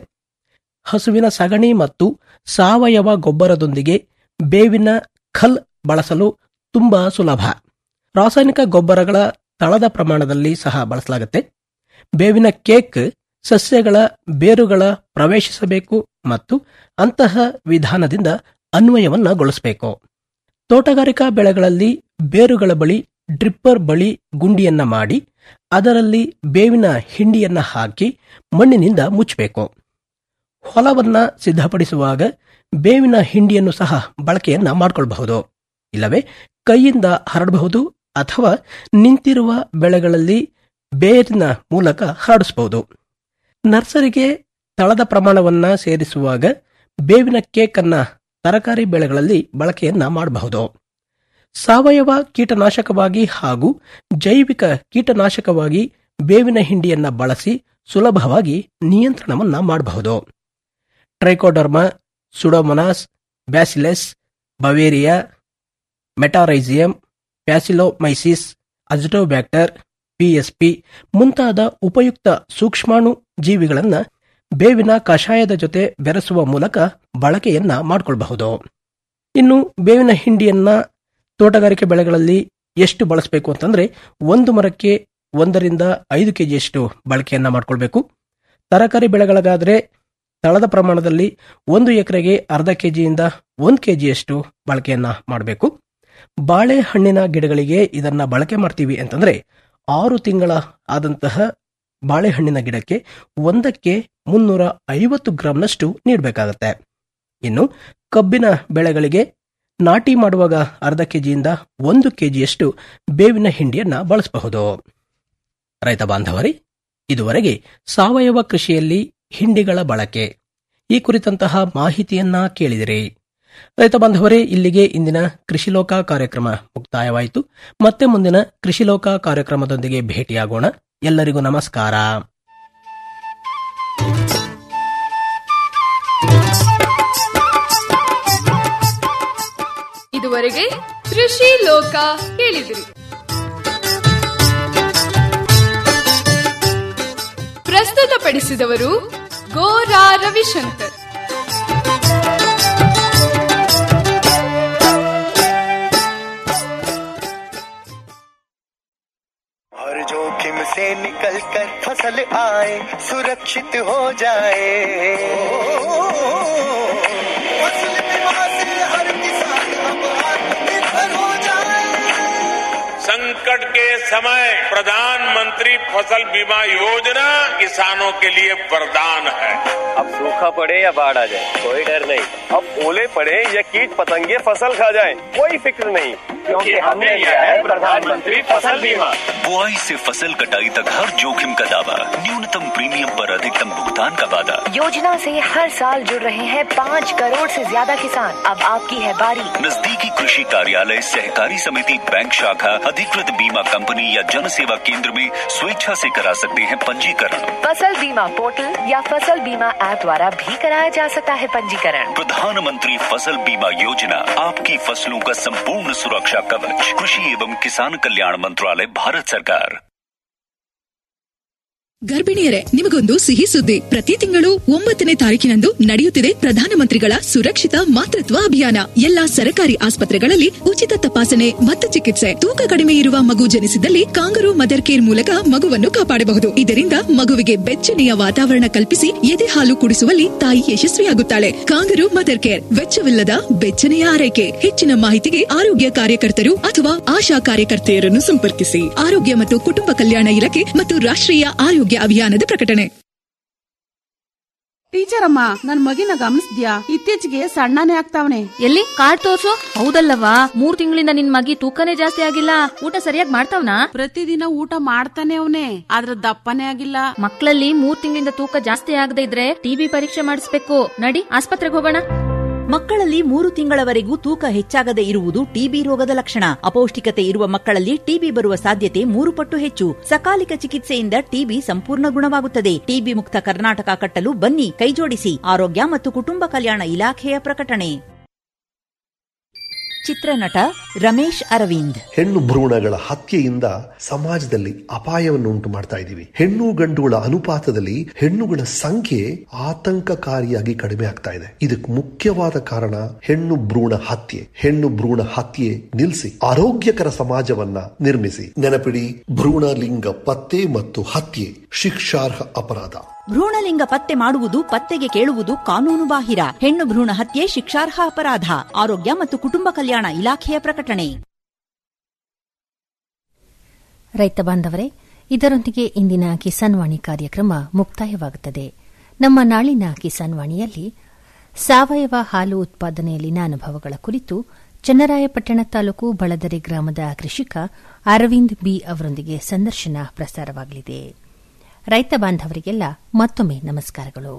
H: ಹಸುವಿನ ಸಗಣಿ ಮತ್ತು ಸಾವಯವ ಗೊಬ್ಬರದೊಂದಿಗೆ ಬೇವಿನ ಖಲ್ ಬಳಸಲು ತುಂಬಾ ಸುಲಭ ರಾಸಾಯನಿಕ ಗೊಬ್ಬರಗಳ ತಳದ ಪ್ರಮಾಣದಲ್ಲಿ ಸಹ ಬಳಸಲಾಗುತ್ತೆ ಬೇವಿನ ಕೇಕ್ ಸಸ್ಯಗಳ ಬೇರುಗಳ ಪ್ರವೇಶಿಸಬೇಕು ಮತ್ತು ಅಂತಹ ವಿಧಾನದಿಂದ ಅನ್ವಯವನ್ನಗೊಳಿಸಬೇಕು ತೋಟಗಾರಿಕಾ ಬೆಳೆಗಳಲ್ಲಿ ಬೇರುಗಳ ಬಳಿ ಡ್ರಿಪ್ಪರ್ ಬಳಿ ಗುಂಡಿಯನ್ನ ಮಾಡಿ ಅದರಲ್ಲಿ ಬೇವಿನ ಹಿಂಡಿಯನ್ನ ಹಾಕಿ ಮಣ್ಣಿನಿಂದ ಮುಚ್ಚಬೇಕು ಹೊಲವನ್ನ ಸಿದ್ಧಪಡಿಸುವಾಗ ಬೇವಿನ ಹಿಂಡಿಯನ್ನು ಸಹ ಬಳಕೆಯನ್ನ ಮಾಡಿಕೊಳ್ಳಬಹುದು ಇಲ್ಲವೇ ಕೈಯಿಂದ ಹರಡಬಹುದು ಅಥವಾ ನಿಂತಿರುವ ಬೆಳೆಗಳಲ್ಲಿ ಬೇರಿನ ಮೂಲಕ ಹರಡಿಸಬಹುದು ನರ್ಸರಿಗೆ ತಳದ ಪ್ರಮಾಣವನ್ನ ಸೇರಿಸುವಾಗ ಬೇವಿನ ಕೇಕ್ ಅನ್ನ ತರಕಾರಿ ಬೆಳೆಗಳಲ್ಲಿ ಬಳಕೆಯನ್ನ ಮಾಡಬಹುದು ಸಾವಯವ ಕೀಟನಾಶಕವಾಗಿ ಹಾಗೂ ಜೈವಿಕ ಕೀಟನಾಶಕವಾಗಿ ಬೇವಿನ ಹಿಂಡಿಯನ್ನ ಬಳಸಿ ಸುಲಭವಾಗಿ ನಿಯಂತ್ರಣವನ್ನ ಮಾಡಬಹುದು trichoderma pseudomonas bacillus beauveria metarhizium paecilomyces azotobacter PSP ಮುಂತಾದ ಉಪಯುಕ್ತ ಸೂಕ್ಷ್ಮಾಣು ಜೀವಿಗಳನ್ನ ಬೇವಿನ ಕಷಾಯದ ಜೊತೆ ಬೆರೆಸುವ ಮೂಲಕ ಬಳಕೆಯನ್ನ ಮಾಡಿಕೊಳ್ಳಬಹುದು ಇನ್ನು ಬೇವಿನ ಹಿಂಡಿಯನ್ನ ತೋಟಗಾರಿಕೆ ಬೆಳೆಗಳಲ್ಲಿ ಎಷ್ಟು ಬಳಸಬೇಕು ಅಂತಂದ್ರೆ ಒಂದು ಮರಕ್ಕೆ ಒಂದರಿಂದ ಐದು ಕೆಜಿಯಷ್ಟು ಬಳಕೆಯನ್ನ ಮಾಡಿಕೊಳ್ಬೇಕು ತರಕಾರಿ ಬೆಳೆಗಳಿಗಾದ್ರೆ ತಳದ ಪ್ರಮಾಣದಲ್ಲಿ ಒಂದು ಎಕರೆಗೆ ಅರ್ಧ ಕೆಜಿಯಿಂದ ಒಂದು ಕೆಜಿಯಷ್ಟು ಬಳಕೆಯನ್ನ ಮಾಡಬೇಕು ಬಾಳೆಹಣ್ಣಿನ ಗಿಡಗಳಿಗೆ ಇದನ್ನ ಬಳಕೆ ಮಾಡ್ತೀವಿ ಅಂತಂದ್ರೆ ಆರು ತಿಂಗಳ ಆದಂತಹ ಬಾಳೆಹಣ್ಣಿನ ಗಿಡಕ್ಕೆ ಒಂದಕ್ಕೆ ಮುನ್ನೂರ ಐವತ್ತು ಗ್ರಾಂನಷ್ಟು ನೀಡಬೇಕಾಗತ್ತೆ ಇನ್ನು ಕಬ್ಬಿನ ಬೆಳೆಗಳಿಗೆ ನಾಟಿ ಮಾಡುವಾಗ ಅರ್ಧ ಕೆಜಿಯಿಂದ ಒಂದು ಕೆಜಿಯಷ್ಟು ಬೇವಿನ ಹಿಂಡಿಯನ್ನ ಬಳಸಬಹುದು ರೈತ ಬಾಂಧವರೇ ಇದುವರೆಗೆ ಸಾವಯವ ಕೃಷಿಯಲ್ಲಿ ಹಿಂಡಿಗಳ ಬಳಕೆ ಈ ಕುರಿತಂತಹ ಮಾಹಿತಿಯನ್ನ ಕೇಳಿದಿರಿ ರೈತ ಬಾಂಧವರೇ ಇಲ್ಲಿಗೆ ಇಂದಿನ ಕೃಷಿಲೋಕ ಕಾರ್ಯಕ್ರಮ ಮುಕ್ತಾಯವಾಯಿತು ಮತ್ತೆ ಮುಂದಿನ ಕೃಷಿಲೋಕ ಕಾರ್ಯಕ್ರಮದೊಂದಿಗೆ ಭೇಟಿಯಾಗೋಣ ಎಲ್ಲರಿಗೂ ನಮಸ್ಕಾರ
K: ಇದುವರೆಗೆ ಕೃಷಿ ಲೋಕ ಕೇಳಿದಿರಿ ಪ್ರಸ್ತುತಪಡಿಸಿದವರು ಗೋರಾ ರವಿಶಂಕರ್
L: हर जोखिम से निकल कर फसल आए सुरक्षित हो जाए फसल बीमा से हर किसान अब आत्मनिर्भर हो जाए
M: संकट के समय प्रधानमंत्री फसल बीमा योजना किसानों के लिए वरदान है
N: अब सूखा पड़े या बाढ़ आ जाए कोई डर नहीं अब ओले पड़े या कीट पतंगे फसल खा जाए कोई फिक्र नहीं क्योंकि हमने लिया है प्रधानमंत्री फसल बीमा
O: बुआई से फसल कटाई तक हर जोखिम का दावा न्यूनतम प्रीमियम पर अधिकतम भुगतान का वादा
P: योजना से हर साल जुड़ रहे हैं पाँच करोड़ से ज्यादा किसान अब आपकी है बारी
O: नजदीकी कृषि कार्यालय सहकारी समिति बैंक शाखा अधिकृत बीमा कंपनी या जन सेवा केंद्र में स्वेच्छा से करा सकते हैं पंजीकरण
P: फसल बीमा पोर्टल या फसल बीमा ऐप द्वारा भी कराया जा सकता है पंजीकरण
O: प्रधानमंत्री फसल बीमा योजना आपकी फसलों का संपूर्ण सुरक्षा कवच कृषि एवं किसान कल्याण मंत्रालय भारत सरकार
Q: ಗರ್ಭಿಣಿಯರೇ ನಿಮಗೊಂದು ಸಿಹಿ ಸುದ್ದಿ ಪ್ರತಿ ತಿಂಗಳು ಒಂಬತ್ತನೇ ತಾರೀಕಿನಂದು ನಡೆಯುತ್ತಿದೆ ಪ್ರಧಾನಮಂತ್ರಿಗಳ ಸುರಕ್ಷಿತ ಮಾತೃತ್ವ ಅಭಿಯಾನ ಎಲ್ಲಾ ಸರ್ಕಾರಿ ಆಸ್ಪತ್ರೆಗಳಲ್ಲಿ ಉಚಿತ ತಪಾಸಣೆ ಮತ್ತು ಚಿಕಿತ್ಸೆ ತೂಕ ಕಡಿಮೆ ಇರುವ ಮಗು ಜನಿಸಿದಲ್ಲಿ ಕಾಂಗರು ಮದರ್ ಕೇರ್ ಮೂಲಕ ಮಗುವನ್ನು ಕಾಪಾಡಬಹುದು ಇದರಿಂದ ಮಗುವಿಗೆ ಬೆಚ್ಚನೆಯ ವಾತಾವರಣ ಕಲ್ಪಿಸಿ ಎದೆ ಹಾಲು ಕುಡಿಸುವಲ್ಲಿ ತಾಯಿ ಯಶಸ್ವಿಯಾಗುತ್ತಾಳೆ ಕಾಂಗರು ಮದರ್ ಕೇರ್ ವೆಚ್ಚವಿಲ್ಲದ ಬೆಚ್ಚನೆಯ ಆರೈಕೆ ಹೆಚ್ಚಿನ ಮಾಹಿತಿಗೆ ಆರೋಗ್ಯ ಕಾರ್ಯಕರ್ತರು ಅಥವಾ ಆಶಾ ಕಾರ್ಯಕರ್ತೆಯರನ್ನು ಸಂಪರ್ಕಿಸಿ ಆರೋಗ್ಯ ಮತ್ತು ಕುಟುಂಬ ಕಲ್ಯಾಣ ಇಲಾಖೆ ಮತ್ತು ರಾಷ್ಟ್ರೀಯ ಆರೋಗ್ಯ ಅಭಿಯಾನದ ಪ್ರಕಟಣೆ
R: ಟೀಚರ್ ಅಮ್ಮ ನನ್ ಮಗಿನ ಗಮನಿಸ್ದ್ಯಾ ಇತ್ತೀಚೆಗೆ ಸಣ್ಣನೇ ಆಗ್ತಾವನೆ
S: ಎಲ್ಲಿ ಕಾರ್ಡ್ ತೋರ್ಸು ಹೌದಲ್ಲವಾ ಮೂರ್ ತಿಂಗಳಿಂದ ನಿನ್ ಮಗಿ ತೂಕನೇ ಜಾಸ್ತಿ ಆಗಿಲ್ಲ ಊಟ ಸರಿಯಾಗಿ ಮಾಡ್ತಾವ್ನಾ
R: ಪ್ರತಿದಿನ ಊಟ ಮಾಡ್ತಾನೆ ಅವನೇ ಆದ್ರ ದಪ್ಪನೇ ಆಗಿಲ್ಲ
S: ಮಕ್ಕಳಲ್ಲಿ ಮೂರ್ ತಿಂಗಳಿಂದ ತೂಕ ಜಾಸ್ತಿ ಆಗದೆ ಇದ್ರೆ ಟಿಬಿ ಪರೀಕ್ಷೆ ಮಾಡಿಸ್ಬೇಕು ನಡಿ ಆಸ್ಪತ್ರೆಗೆ ಹೋಗೋಣ
T: ಮಕ್ಕಳಲ್ಲಿ ಮೂರು ತಿಂಗಳವರೆಗೂ ತೂಕ ಹೆಚ್ಚಾಗದೆ ಇರುವುದು ಟಿಬಿ ರೋಗದ ಲಕ್ಷಣ ಅಪೌಷ್ಟಿಕತೆ ಇರುವ ಮಕ್ಕಳಲ್ಲಿ ಟಿಬಿ ಬರುವ ಸಾಧ್ಯತೆ ಮೂರು ಪಟ್ಟು ಹೆಚ್ಚು ಸಕಾಲಿಕ ಚಿಕಿತ್ಸೆಯಿಂದ ಟಿಬಿ ಸಂಪೂರ್ಣ ಗುಣವಾಗುತ್ತದೆ ಟಿಬಿ ಮುಕ್ತ ಕರ್ನಾಟಕ ಕಟ್ಟಲು ಬನ್ನಿ ಕೈಜೋಡಿಸಿ ಆರೋಗ್ಯ ಮತ್ತು ಕುಟುಂಬ ಕಲ್ಯಾಣ ಇಲಾಖೆಯ ಪ್ರಕಟಣೆ ಚಿತ್ರನಟ ರಮೇಶ್ ಅರವಿಂದ್
U: ಹೆಣ್ಣು ಭ್ರೂಣಗಳ ಹತ್ಯೆಯಿಂದ ಸಮಾಜದಲ್ಲಿ ಅಪಾಯವನ್ನು ಉಂಟು ಮಾಡ್ತಾ ಇದ್ದೀವಿ ಹೆಣ್ಣು ಗಂಡುಗಳ ಅನುಪಾತದಲ್ಲಿ ಹೆಣ್ಣುಗಳ ಸಂಖ್ಯೆ ಆತಂಕಕಾರಿಯಾಗಿ ಕಡಿಮೆ ಆಗ್ತಾ ಇದೆ ಇದಕ್ಕೆ ಮುಖ್ಯವಾದ ಕಾರಣ ಹೆಣ್ಣು ಭ್ರೂಣ ಹತ್ಯೆ ಹೆಣ್ಣು ಭ್ರೂಣ ಹತ್ಯೆ ನಿಲ್ಲಿಸಿ ಆರೋಗ್ಯಕರ ಸಮಾಜವನ್ನ ನಿರ್ಮಿಸಿ ನೆನಪಿಡಿ ಭ್ರೂಣ ಲಿಂಗ ಪತ್ತೆ ಮತ್ತು ಹತ್ಯೆ ಶಿಕ್ಷಾರ್ಹ ಅಪರಾಧ
T: ಭ್ರೂಣಲಿಂಗ ಪತ್ತೆ ಮಾಡುವುದು ಪತ್ತೆಗೆ ಕೇಳುವುದು ಕಾನೂನು ಬಾಹಿರ ಹೆಣ್ಣು ಭ್ರೂಣ ಹತ್ಯೆ ಶಿಕ್ಷಾರ್ಹ ಅಪರಾಧ ಆರೋಗ್ಯ ಮತ್ತು ಕುಟುಂಬ ಕಲ್ಯಾಣ ಇಲಾಖೆಯ ಪ್ರಕಟಣೆ
A: ರೈತ ಬಾಂಧವರೇ ಇದರೊಂದಿಗೆ ಇಂದಿನ ಕಿಸಾನ್ ವಾಣಿ ಕಾರ್ಯಕ್ರಮ ಮುಕ್ತಾಯವಾಗುತ್ತದೆ ನಮ್ಮ ನಾಳಿನ ಕಿಸಾನ್ ವಾಣಿಯಲ್ಲಿ ಸಾವಯವ ಹಾಲು ಉತ್ಪಾದನೆಯಲ್ಲಿನ ಅನುಭವಗಳ ಕುರಿತು ಚನ್ನರಾಯಪಟ್ಟಣ ತಾಲೂಕು ಬಳದರೆ ಗ್ರಾಮದ ಕೃಷಿಕ ಅರವಿಂದ್ ಬಿ ಅವರೊಂದಿಗೆ ಸಂದರ್ಶನ ಪ್ರಸಾರವಾಗಲಿದೆ ರೈತ ಬಾಂಧವರಿಗೆಲ್ಲ ಮತ್ತೊಮ್ಮೆ ನಮಸ್ಕಾರಗಳು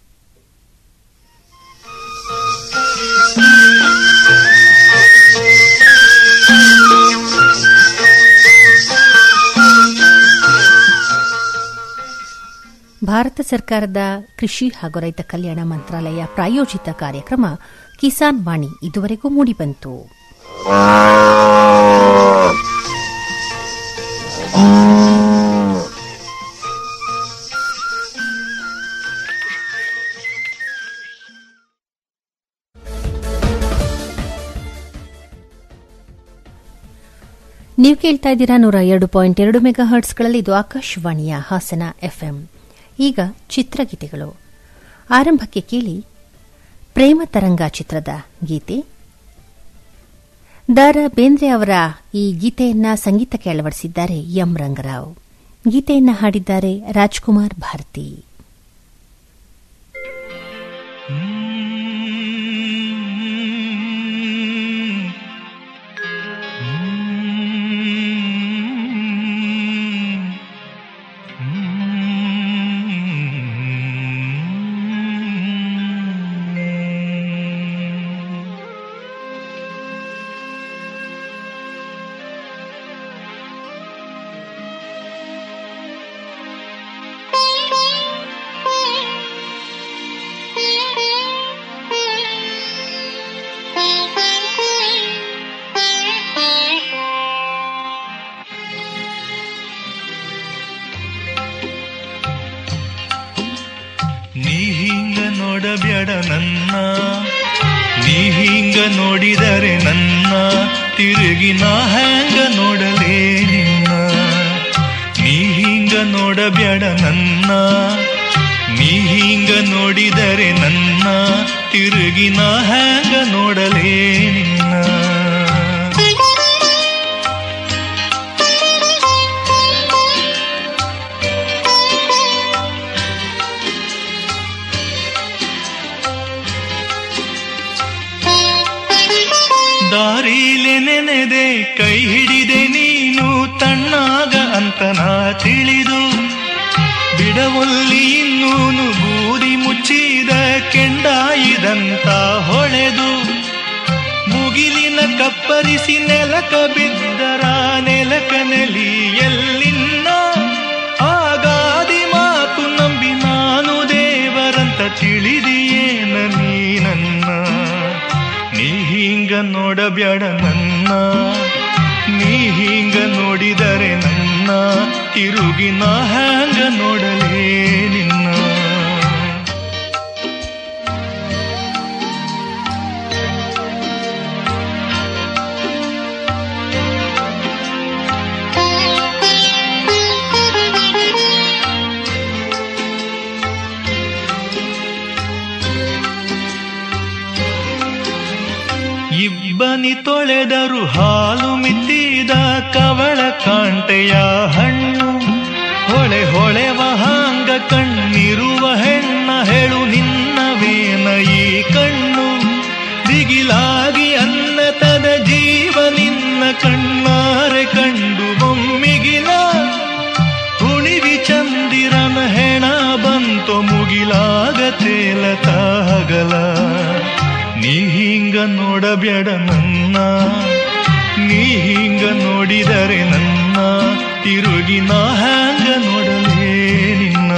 A: ಭಾರತ ಸರ್ಕಾರದ ಕೃಷಿ ಹಾಗೂ ರೈತ ಕಲ್ಯಾಣ ಮಂತ್ರಾಲಯ ಪ್ರಾಯೋಜಿತ ಕಾರ್ಯಕ್ರಮ ಕಿಸಾನ್ ವಾಣಿ ಇದುವರೆಗೂ ಮೂಡಿಬಂತು ನೀವು ಕೇಳ್ತಾ ಇದ್ದೀರಾ ನೂರ ಎರಡು ಪಾಯಿಂಟ್ ಎರಡು ಮೆಗಾ ಹರ್ಟ್ಸ್ಗಳಲ್ಲಿ ಇದು ಆಕಾಶವಾಣಿಯ ಹಾಸನ ಎಫ್ಎಂ ಈಗ ಚಿತ್ರಗೀತೆಗಳು ಆರಂಭಕ್ಕೆ ಕೇಳಿ ಪ್ರೇಮ ತರಂಗ ಚಿತ್ರದ ಗೀತೆ ದಾರ ಬೇಂದ್ರೆ ಅವರ ಈ ಗೀತೆಯನ್ನ ಸಂಗೀತಕ್ಕೆ ಅಳವಡಿಸಿದ್ದಾರೆ ಎಂ ರಂಗರಾವ್ ಗೀತೆಯನ್ನ ಹಾಡಿದ್ದಾರೆ ರಾಜ್ಕುಮಾರ್ ಭಾರತಿ
V: ನೀ ಹಿಂಗ ನೋಡಬ್ಯಾಡ ನನ್ನ ನೀ ಹಿಂಗ ನೋಡಿದರೆ ನನ್ನ ತಿರುಗಿ ನಾ ಹ್ಯಾಂಗ ನೋಡಲೇ ನಿನ್ನ ನೀ ಹಿಂಗ ನೋಡಬ್ಯಾಡ ನನ್ನ ನೀ ಹಿಂಗ ನೋಡಿದರೆ ನನ್ನ ತಿರುಗಿ ನಾ ಹ್ಯಾಂಗ ನೋಡಲೇ ನಿನ್ನ ದಾರಿಲೆ ನೆನೆದೆ ಕೈ ಹಿಡಿದೆ ನೀನು ತಣ್ಣಾಗ ಅಂತ ನಾ ತಿಳಿದು ಬಿಡವಲ್ಲಿ ಇನ್ನೂನು ಬೂದಿ ಮುಚ್ಚಿದ ಕೆಂಡಾಯಿದಂತ ಹೊಳೆದು ಮುಗಿಲಿನ ಕಪ್ಪರಿಸಿ ನೆಲಕ ಬಿದ್ದರ ನೆಲಕ ನೆಲಿ ಎಲ್ಲಿನ್ನ ಆಗಾದಿ ಮಾತು ನಂಬಿ ನಾನು ದೇವರಂತ ತಿಳಿದಿಯೇನ ನೀ ನನ್ನ ನೀ ಹಿಂಗ ನೋಡಬ್ಯಾಡ ನನ್ನ ನೀ ಹಿಂಗ ನೋಡಿದರೆ ನನ್ನ ತಿರುಗಿ ನಾ ಹ್ಯಾಂಗ ನೋಡಲೇ ನಿನ್ನ ಇಬ್ಬನಿ ತೊಳೆದರು ಹಾಲು ಮಿತ್ತಿದ ಕವಳ ಕಾಂಟೆಯ ಹಣ್ಣು ಹೊಳೆ ಹೊಳೆವ ಹಾಂಗ ಕಣ್ಣಿರುವ ಹೆಣ್ಣ ಹೇಳು ನಿನ್ನವೇನ ಈ ಕಣ್ಣು ದಿಗಿಲಾಗಿ ಅನ್ನತದ ಜೀವ ನಿನ್ನ ಕಣ್ಣಾರೆ ಕಂಡು ಒಮ್ಮಿಗಿಲ ಹುಣಿವಿ ಚಂದಿರನ ಹೆಣ ಬಂತು ಮುಗಿಲಾಗ ತೇಲತ ಹಗಲ ನೀ ಹಿಂಗ ನೋಡಬ್ಯಾಡ ನನ್ನ ನೀ ಹಿಂಗ ನೋಡಿದರೆ ನನ್ನ ತಿರುಗಿ ನಾ ಹ್ಯಾಂಗ ನೋಡಲೇ ನಿನ್ನ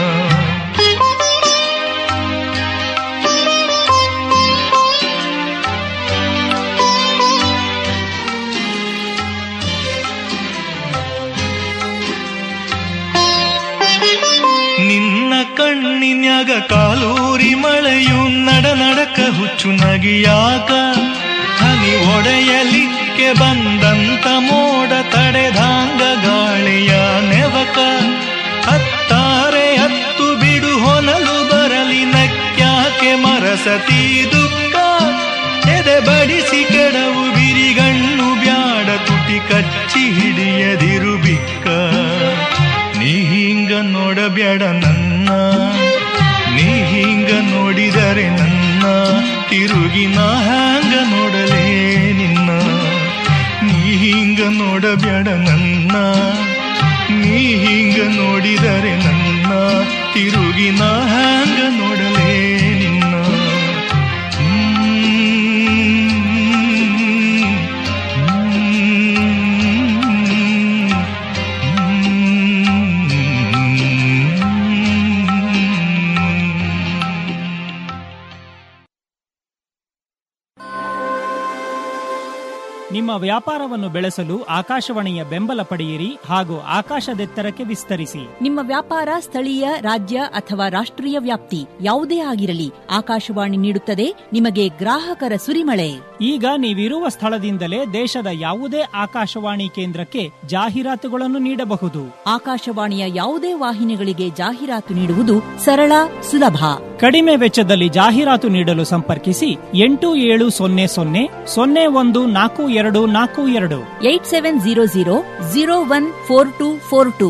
V: ನಿನ್ನ ಕಣ್ಣಿನ್ಯಾಗ ಕಾಲೂರಿ ಮಳೆಯು ನಡ ನಡಕ ಹುಚ್ಚು ನಗಿಯಾಕ ಹನಿ ಒಡೆಯಲಿಕ್ಕೆ ಬಂದಂತ ಮೋಡ ತಡೆದಾಂಗ ಗಾಳಿಯ ನೆವಕ ಹತ್ತಾರೆ ಹತ್ತು ಬಿಡು ಹೊನಲು ಬರಲಿ ನಕ್ಯಾಕೆ ಮರಸತಿ ದುಃಖ ಎದೆ ಬಡಿಸಿ ಕೆಡವು ಬಿರಿಗಣ್ಣು ಬ್ಯಾಡ ತುಟಿ ಕಚ್ಚಿ ಹಿಡಿಯದಿರು ಬಿಕ್ಕ ನೀ ಹಿಂಗ ನೋಡಬ್ಯಾಡ ನನ್ನ ನೀ ಹಿಂಗ ನೋಡಿದರೆ ನನ್ನ ತಿರುಗಿ ನಾ ಹ್ಯಾಂಗ ನೋಡಲೇ ನಿನ್ನ ನೀ ಹಿಂಗ ನೋಡಬ್ಯಾಡ ನನ್ನ ನೀ ಹಿಂಗ ನೋಡಿದರೆ ನನ್ನ ತಿರುಗಿ ನಾ ಹ್ಯಾಂಗ ನೋಡಲೇ ನಿನ್ನ
C: ನಿಮ್ಮ ವ್ಯಾಪಾರವನ್ನು ಬೆಳೆಸಲು ಆಕಾಶವಾಣಿಯ ಬೆಂಬಲ ಪಡೆಯಿರಿ ಹಾಗೂ ಆಕಾಶದೆತ್ತರಕ್ಕೆ ವಿಸ್ತರಿಸಿ
T: ನಿಮ್ಮ ವ್ಯಾಪಾರ ಸ್ಥಳೀಯ ರಾಜ್ಯ ಅಥವಾ ರಾಷ್ಟ್ರೀಯ ವ್ಯಾಪ್ತಿ ಯಾವುದೇ ಆಗಿರಲಿ ಆಕಾಶವಾಣಿ ನೀಡುತ್ತದೆ ನಿಮಗೆ ಗ್ರಾಹಕರ ಸುರಿಮಳೆ
C: ಈಗ ನೀವಿರುವ ಸ್ಥಳದಿಂದಲೇ ದೇಶದ ಯಾವುದೇ ಆಕಾಶವಾಣಿ ಕೇಂದ್ರಕ್ಕೆ ಜಾಹೀರಾತುಗಳನ್ನು ನೀಡಬಹುದು
T: ಆಕಾಶವಾಣಿಯ ಯಾವುದೇ ವಾಹಿನಿಗಳಿಗೆ ಜಾಹೀರಾತು ನೀಡುವುದು ಸರಳ ಸುಲಭ
C: ಕಡಿಮೆ ವೆಚ್ಚದಲ್ಲಿ ಜಾಹೀರಾತು ನೀಡಲು ಸಂಪರ್ಕಿಸಿ ಎಂಟು ಏಳು ಸೊನ್ನೆ ಸೊನ್ನೆ ಸೊನ್ನೆ ಒಂದು ನಾಲ್ಕು ಎರಡು ನಾಲ್ಕು ಎರಡು
T: eight seven zero zero zero one four two four two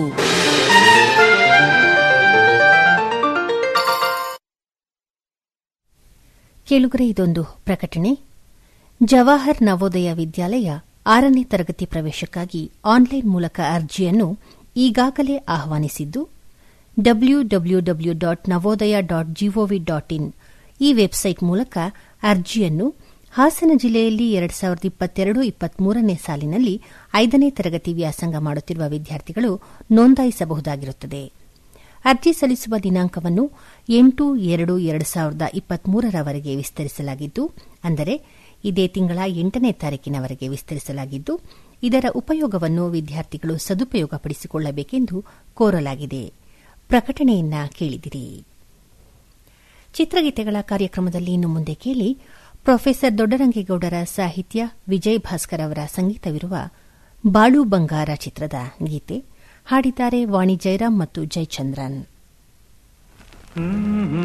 A: ಕೇಳುಗರೆ ಇದೊಂದು ಪ್ರಕಟಣೆ ಜವಾಹರ್ ನವೋದಯ ವಿದ್ಯಾಲಯ ಆರನೇ ತರಗತಿ ಪ್ರವೇಶಕ್ಕಾಗಿ ಆನ್ಲೈನ್ ಮೂಲಕ ಅರ್ಜಿಯನ್ನು ಈಗಾಗಲೇ ಆಹ್ವಾನಿಸಿದ್ದು W W W dot Navodaya dot GOV dot in ಈ ವೆಬ್ಸೈಟ್ ಮೂಲಕ ಅರ್ಜಿಯನ್ನು ಹಾಸನ ಜಿಲ್ಲೆಯಲ್ಲಿ ಎರಡು ಸಾವಿರದ ಇಪ್ಪತ್ತೆರಡು ಇಪ್ಪತ್ಮೂರನೇ ಸಾಲಿನಲ್ಲಿ ಐದನೇ ತರಗತಿ ವ್ಯಾಸಂಗ ಮಾಡುತ್ತಿರುವ ವಿದ್ಯಾರ್ಥಿಗಳು ನೋಂದಾಯಿಸಬಹುದಾಗಿರುತ್ತದೆ ಅರ್ಜಿ ಸಲ್ಲಿಸುವ ದಿನಾಂಕವನ್ನು ಎಂಟು ಎರಡು ಎರಡು ಸಾವಿರದ ಇಪ್ಪತ್ಮೂರರವರೆಗೆ ವಿಸ್ತರಿಸಲಾಗಿದ್ದು ಅಂದರೆ ಇದೇ ತಿಂಗಳ ಎಂಟನೇ ತಾರೀಕಿನವರೆಗೆ ವಿಸ್ತರಿಸಲಾಗಿದ್ದು ಇದರ ಉಪಯೋಗವನ್ನು ವಿದ್ಯಾರ್ಥಿಗಳು ಸದುಪಯೋಗಪಡಿಸಿಕೊಳ್ಳಬೇಕೆಂದು ಕೋರಲಾಗಿದೆ ಪ್ರಕಟಣೆಯನ್ನ ಕೇಳಿದಿರಿ ಚಿತ್ರಗೀತೆಗಳ ಕಾರ್ಯಕ್ರಮದಲ್ಲಿ ಇನ್ನು ಮುಂದೆ ಕೇಳಿ ಪ್ರೊಫೆಸರ್ ದೊಡ್ಡರಂಗೇಗೌಡರ ಸಾಹಿತ್ಯ ವಿಜಯ್ ಭಾಸ್ಕರ್ ಅವರ ಸಂಗೀತವಿರುವ ಬಾಳು ಬಂಗಾರ ಚಿತ್ರದ ಗೀತೆ ಹಾಡಿದ್ದಾರೆ ವಾಣಿ ಜಯರಾಮ್ ಮತ್ತು ಜಯಚಂದ್ರನ್
V: ಹ್ಮ್